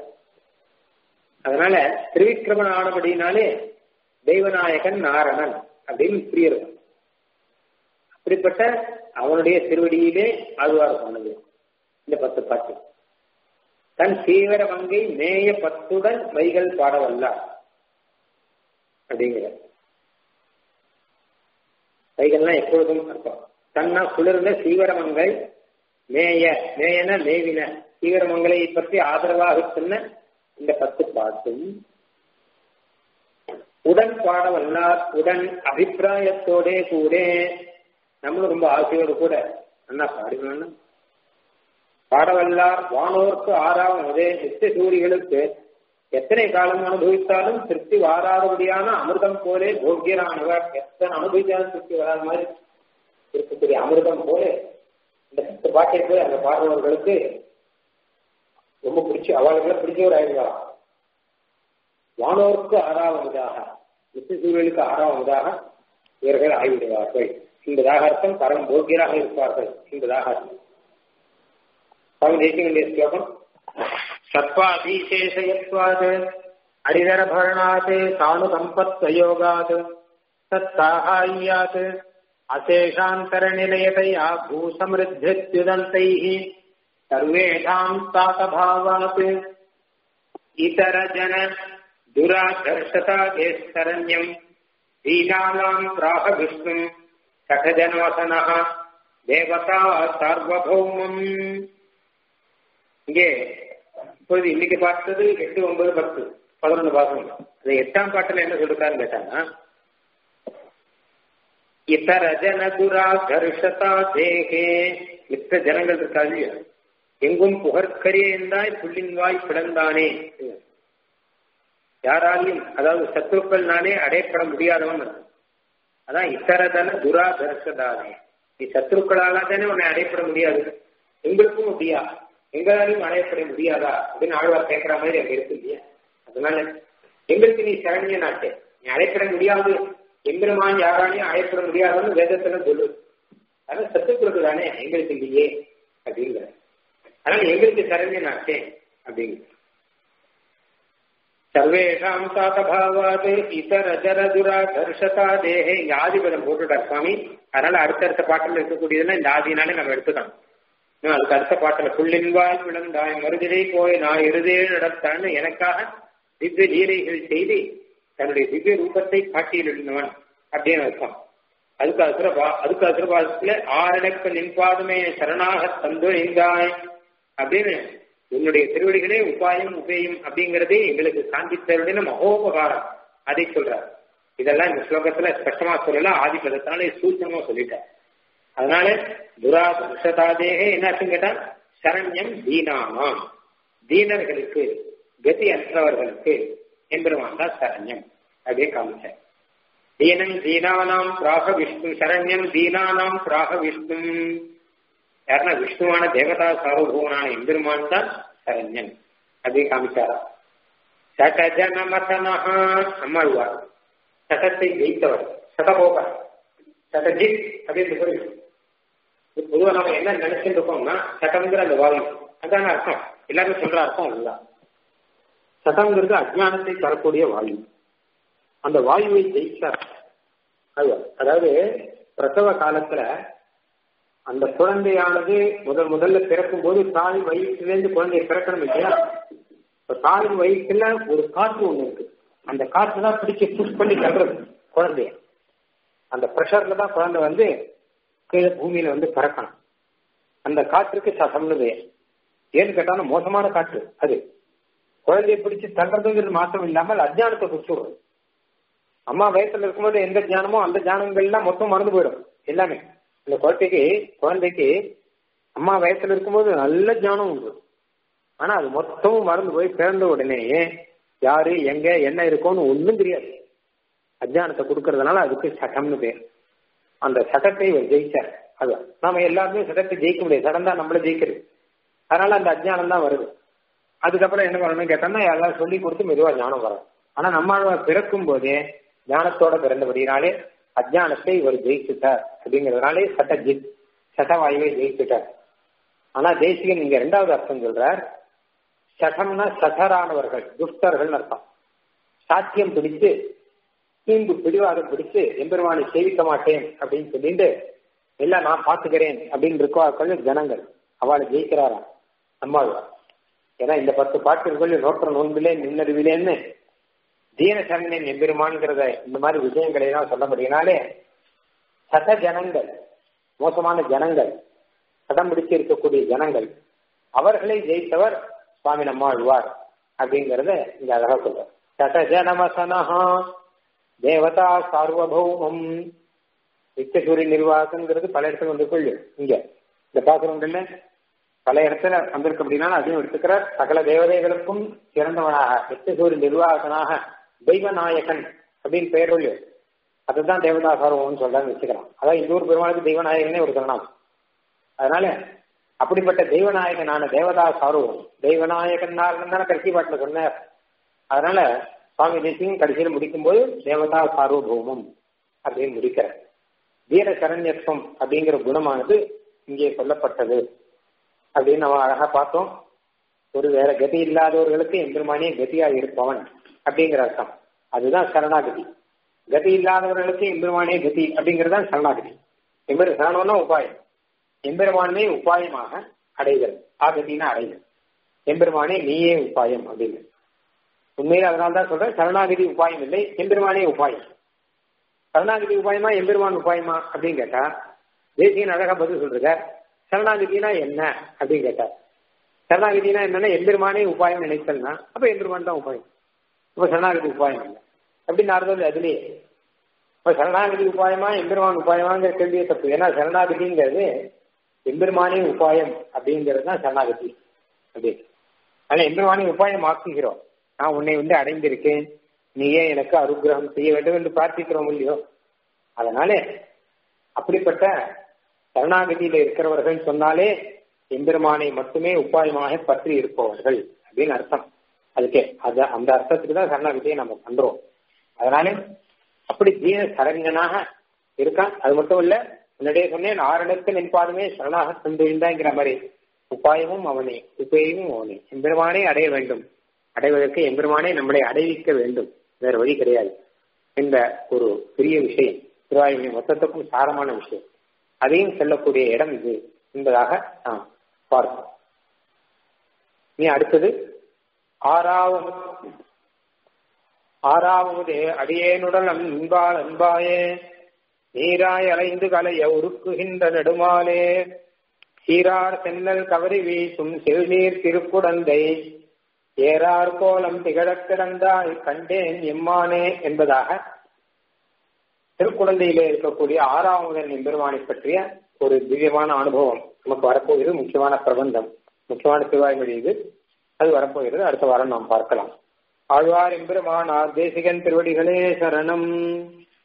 அதனால திருவிக்கிரமன் ஆனபடினாலே தெய்வநாயகன் நாரணன் அப்படின்னு புரியுறது அப்படிப்பட்ட அவனுடைய திருவடியிலே ஆழ்வார் சொன்னது இந்த பத்து பாட்டு தன் தீவிர வங்கை மேய பத்துடன் வைகள் பாடவல்லார் அப்படிங்கிற வைகள்லாம் எப்பொழுதும் அர்த்தம் தன்னா குளிர்ந்த சீவரமங்கள் மேய மேயன மேவின சீவரமங்களை பற்றி ஆதரவாக சொன்ன இந்த பத்து பாட்டும் உடன் பாட வல்லார் உடன் அபிப்பிராயத்தோட கூட நம்மளும் ரொம்ப ஆசையோடு கூட என்ன பாடினோம்னா பாடவல்லார் வானோர்க்கு ஆறாவது நித்திய சூரிகளுக்கு எத்தனை காலம் அனுபவித்தாலும் திருப்தி வாராதபடியான அமிர்தம் போலே போக்கியரானவர் எத்தனை அனுபவித்தாலும் திருப்தி வராத மாதிரி இருக்கக்கூடிய அமிர்தம் போல இந்த பத்து பாட்டை போய் அந்த பாடுறவர்களுக்கு ரொம்ப பிடிச்சி அவர்களுக்கு பிடிச்சவர் ஆயிடுவா வானோருக்கு ஆறாவதாக நித்திய சூரியலுக்கு ஆறாவதாக இவர்கள் ஆகிவிடுவார்கள் என்பதாக அர்த்தம் பரம் போக்கியராக இருப்பார்கள் என்பதாக அர்த்தம் சுவாமி தேசிகனுடைய ஸ்லோகம் சத்வாதீசேஷயத்வாத் அரிதரபரணாத் சானுகம்பத்வயோகாத் தத்தாஹாய்யாத் அசேஷாந்தரநிலையதையா பூசமிருத்தியுதந்தைः சர்வேஷாம் தாத்தபாவாத் इतरजन दुराकर्षतादेस्तरण्यम् दीनानाम् प्राह विष्णुम् सखजनवसनः தேவதா சார்வபௌமம் இங்கே இப்போது இன்னைக்கு பார்த்தது எட்டு ஒன்பது பத்து பதினொன்று பாசம் அது எட்டாம் பாட்டுல என்ன சொல்லிருக்காருன்னு கேட்டாங்கன்னா இத்தர ஜனகுரா கர்ஷதா தேகே மித்த ஜனங்கள் இருக்காது எங்கும் புகற்கரியந்தாய் புள்ளின் வாய் பிளந்தானே யாராலையும் அதாவது சத்துருக்கள் நானே அடையப்பட முடியாதவன் அதான் இத்தரதன துரா தர்ஷதானே நீ சத்துருக்களால தானே உன்னை அடையப்பட முடியாது எங்களுக்கும் முடியா எங்களாலையும் அடையப்பட முடியாதா அப்படின்னு ஆழ்வார் கேட்கிற மாதிரி அங்க இருக்கு இல்லையா அதனால எங்களுக்கு நீ சரணிய நாட்டே நீ அடைப்பட முடியாது எம்பெருமான் யாராலையும் அடையப்பட முடியாதுன்னு வேதத்துல சொல்லு அதான் சத்துக்களுக்கு தானே எங்களுக்கு இல்லையே அப்படிங்கிற அதனால எங்களுக்கு சரண்ய நாட்டே அப்படிங்கிற சர்வேஷாம் சாதபாவாது இதர ஜர துரா கர்ஷதா தேகே இங்க ஆதிபதம் போட்டுட்டார் சுவாமி அதனால அடுத்தடுத்த பாட்டில் இருக்கக்கூடியதுன்னா இந்த ஆதினாலே நம்ம எடுத்துக்கணும் அதுக்கு அடுத்த பாட்டில் புள்ளின்வாய் விழுந்தாய் மறுதிரை போய் நான் இருதே நடத்தான்னு எனக்காக திவ்ய லீலைகள் செய்து தன்னுடைய திவ்ய ரூபத்தை காட்டியிருந்தவன் அப்படின்னு அர்த்தம் அதுக்கு அசுரபா அதுக்கு அசுரபாதத்துல ஆரடக்க நின்பாதுமே சரணாக தந்து நின்றாய் அப்படின்னு உன்னுடைய திருவடிகளே உபாயம் உபேயம் அப்படிங்கறதே எங்களுக்கு காண்பித்தருடைய மகோபகாரம் அதை சொல்றார் இதெல்லாம் இந்த ஸ்லோகத்துல ஸ்பஷ்டமா சொல்லல ஆதிபதத்தினால சூச்சனமா சொல்லிட்டார் அதனால துரா தர்ஷதாதேகே என்னாச்சுன்னு கேட்டா சரண்யம் தீனாமாம் தீனர்களுக்கு கதி அற்றவர்களுக்கு எம்பெருமான் தான் சரண்யம் அப்படியே காமிச்சார் தீனம் தீனானாம் பிராக விஷ்ணு சரண்யம் தீனானாம் பிராக விஷ்ணு யாருன்னா விஷ்ணுவான தேவதா சார்வபூவனான எம்பெருமான் தான் சரண்யன் அப்படி காமிச்சாரா சடஜனமசனஹா நம்மாழ்வார் சட்டத்தை ஜெயித்தவர் சடபோகர் சடஜித் அப்படின்னு சொல்லி பொதுவாக நம்ம என்ன நினைச்சுட்டு இருக்கோம்னா சட்டம்ங்கிற அந்த வாயு அதான அர்த்தம் எல்லாரும் சொல்ற அர்த்தம் அதுதான் சட்டம்ங்கிறது அஜானத்தை தரக்கூடிய வாயு அந்த வாயுவை ஜெயிச்சார் அதாவது பிரசவ காலத்துல அந்த குழந்தையானது முதல் முதல்ல பிறக்கும் போது தாய் வயிற்றிலிருந்து குழந்தைய பிறக்கணும் இல்லையா இப்ப தாய் வயிற்றுல ஒரு காற்று ஒண்ணு இருக்கு அந்த காற்று தான் பிடிச்சி புஷ் பண்ணி தள்ளுறது குழந்தைய அந்த ப்ரெஷர்ல தான் குழந்தை வந்து கீழே பூமியில வந்து பிறக்கணும் அந்த காற்றுக்கு சசம்னு பேர் ஏன்னு கேட்டாலும் மோசமான காற்று அது குழந்தைய பிடிச்சி தள்ளுறதுங்கிறது மாற்றம் இல்லாமல் அஜானத்தை கொடுத்துடுறது அம்மா வயசுல இருக்கும்போது எந்த ஜானமோ அந்த ஜானங்கள்லாம் மொத்தம் மறந்து போயிடும் எல்லாமே இந்த குழந்தைக்கு குழந்தைக்கு அம்மா வயசுல இருக்கும்போது நல்ல ஞானம் உண்டு ஆனா அது மொத்தமும் மறந்து போய் பிறந்த உடனேயே யாரு எங்க என்ன இருக்கும்னு ஒன்றும் தெரியாது அஜானத்தை கொடுக்கறதுனால அதுக்கு சட்டம்னு பேர் அந்த சட்டத்தை இவர் ஜெயிச்சார் அதுதான் நாம எல்லாருமே சட்டத்தை ஜெயிக்க முடியாது சடம் தான் நம்மள ஜெயிக்கிறது அதனால அந்த அஜ்ஞானம் தான் வருது அதுக்கப்புறம் என்ன பண்ணணும்னு கேட்டோம்னா எல்லாரும் சொல்லி கொடுத்து மெதுவா ஞானம் வரும் ஆனா நம்ம பிறக்கும் போதே ஞானத்தோட பிறந்தபடினாலே அஜானத்தை இவர் ஜெயிச்சுட்டார் அப்படிங்கிறதுனாலே சட்ட ஜித் சட்டவாயுவை ஜெயிச்சுட்டார் ஆனா தேசிகன் இங்க ரெண்டாவது அர்த்தம் சொல்றார் சட்டம்னா சட்டரானவர்கள் துஷ்டர்கள் அர்த்தம் சாத்தியம் பிடிச்சு தீம்பு பிடிவாதம் பிடிச்சு எம்பெருமானை சேவிக்க மாட்டேன் அப்படின்னு சொல்லிட்டு எல்லாம் நான் பாத்துக்கிறேன் அப்படின்னு இருக்கவார்கள் ஜனங்கள் அவளை ஜெயிக்கிறாராம் நம்மாழ்வார் ஏன்னா இந்த பத்து பாட்டுகள் நோற்ற நோன்பிலே நின்னறிவிலேன்னு தீன சரணன் எம்பெருமான்கிறத இந்த மாதிரி விஷயங்களை எல்லாம் சொல்லப்படினாலே சத ஜனங்கள் மோசமான ஜனங்கள் சடம் பிடிச்சு இருக்கக்கூடிய ஜனங்கள் அவர்களை ஜெயித்தவர் சுவாமி நம்மாழ்வார் அப்படிங்கறத இங்க அழகா சொல்றார் சத ஜனமசனஹா தேவதா சார்வபௌமம் நித்தியசூரிய நிர்வாகங்கிறது பல இடத்துல வந்து கொள்ளு இங்க இந்த பாசுரங்கள்ல பல இடத்துல வந்திருக்கு அப்படின்னா அதையும் எடுத்துக்கிறார் சகல தேவதைகளுக்கும் சிறந்தவனாக நித்தியசூரிய நிர்வாகனாக தெய்வநாயகன் அப்படின்னு பெயர் சொல்லு அதுதான் தேவதா சார்வம்னு சொல்றான்னு வச்சுக்கலாம் அதான் இந்த ஊர் பெருமாளுக்கு தெய்வநாயகனே ஒரு திருநாமம் அதனால அப்படிப்பட்ட தெய்வநாயகனான தேவதா சார்வம் தெய்வநாயகன் தானே கடைசி பாட்டில் சொன்னார் அதனால சுவாமி தேசியம் கடைசியில் முடிக்கும்போது தேவதா சார்வபௌமம் அப்படின்னு முடிக்கிறார் வீர சரண்யத்துவம் அப்படிங்கிற குணமானது இங்கே சொல்லப்பட்டது அப்படின்னு நம்ம அழகா பார்த்தோம் ஒரு வேற கதி இல்லாதவர்களுக்கு எம்பெருமானே கதியா இருப்பவன் அப்படிங்கிற அர்த்தம் அதுதான் சரணாகதி கதி இல்லாதவர்களுக்கு எம்பெருமானே கதி அப்படிங்கறதுதான் சரணாகதி எம்பெரு சரணம்னா உபாயம் எம்பெருமானே உபாயமாக அடைதல் ஆகத்தினா அடைதல் எம்பெருமானே நீயே உபாயம் அப்படின்னு உண்மையில அதனால தான் சொல்றேன் சரணாகதி உபாயம் இல்லை எம்பெருமானே உபாயம் சரணாகதி உபாயமா எம்பெருமான் உபாயமா அப்படின்னு கேட்டா தேசியன் அழகா பதில் சொல்றாங்க சரணாகதினா என்ன அப்படின்னு கேட்டார் சரணாகதினா என்னன்னா எம்பெருமானே உபாயம் நினைத்தல்னா அப்ப எம்பெருமான் தான் உபாயம் அப்ப சரணாகதி உபாயம் இல்லை அப்படின்னு அர்த்தம் அதுலயே இப்ப சரணாகதி உபாயமா எம்பெருமான் உபாயமாங்கிற கேள்வியே தப்பு ஏன்னா சரணாகதிங்கிறது எம்பெருமானே உபாயம் அப்படிங்கிறது தான் சரணாகதி அப்படி ஆனா எம்பெருமானே உபாயம் ஆக்குகிறோம் நான் உன்னை வந்து அடைந்திருக்கேன் நீயே எனக்கு அனுகிரகம் செய்ய வேண்டும் என்று பிரார்த்திக்கிறோம் இல்லையோ அதனால அப்படிப்பட்ட சரணாகதியில இருக்கிறவர்கள் சொன்னாலே எம்பெருமானை மட்டுமே உபாயமாக பற்றி இருப்பவர்கள் அப்படின்னு அர்த்தம் அதுக்கே அது அந்த அர்த்தத்துக்கு தான் சரணாகதியை நம்ம பண்றோம் அதனால அப்படி தீன சரங்கனாக இருக்கான் அது மட்டும் இல்ல முன்னாடியே சொன்னேன் ஆரணத்து நின்பாதுமே சரணாக தந்துகின்ற மாதிரி உபாயமும் அவனே உபயமும் அவனே எம்பெருமானே அடைய வேண்டும் அடைவதற்கு எம்பெருமானே நம்மளை அடைவிக்க வேண்டும் வேற வழி கிடையாது இந்த ஒரு பெரிய விஷயம் திருவாயுமை மொத்தத்துக்கும் சாரமான விஷயம் அதையும் சொல்லக்கூடிய இடம் இது என்பதாக நாம் பார்ப்போம் நீ அடுத்தது ஆறாவது ஆறாவது அடியேனுடன் அன்பால் அன்பாயே நீராய் அலைந்து கலைய உருக்குகின்ற நெடுமாலே சீரார் சென்னல் கவரி வீசும் செழுநீர் திருக்குடந்தை ஏறார் கோலம் திகழக் கிடந்தாய் கண்டேன் எம்மானே என்பதாக திருக்குழந்தையிலே இருக்கக்கூடிய ஆறாவது எம்பெருமானை பற்றிய ஒரு திவ்யமான அனுபவம் நமக்கு வரப்போகிறது முக்கியமான பிரபந்தம் முக்கியமான திருவாய்மொழி இது அது வரப்போகிறது அடுத்த வாரம் நாம் பார்க்கலாம் ஆழ்வார் எம்பெருமானார் தேசிகன் திருவடிகளே சரணம்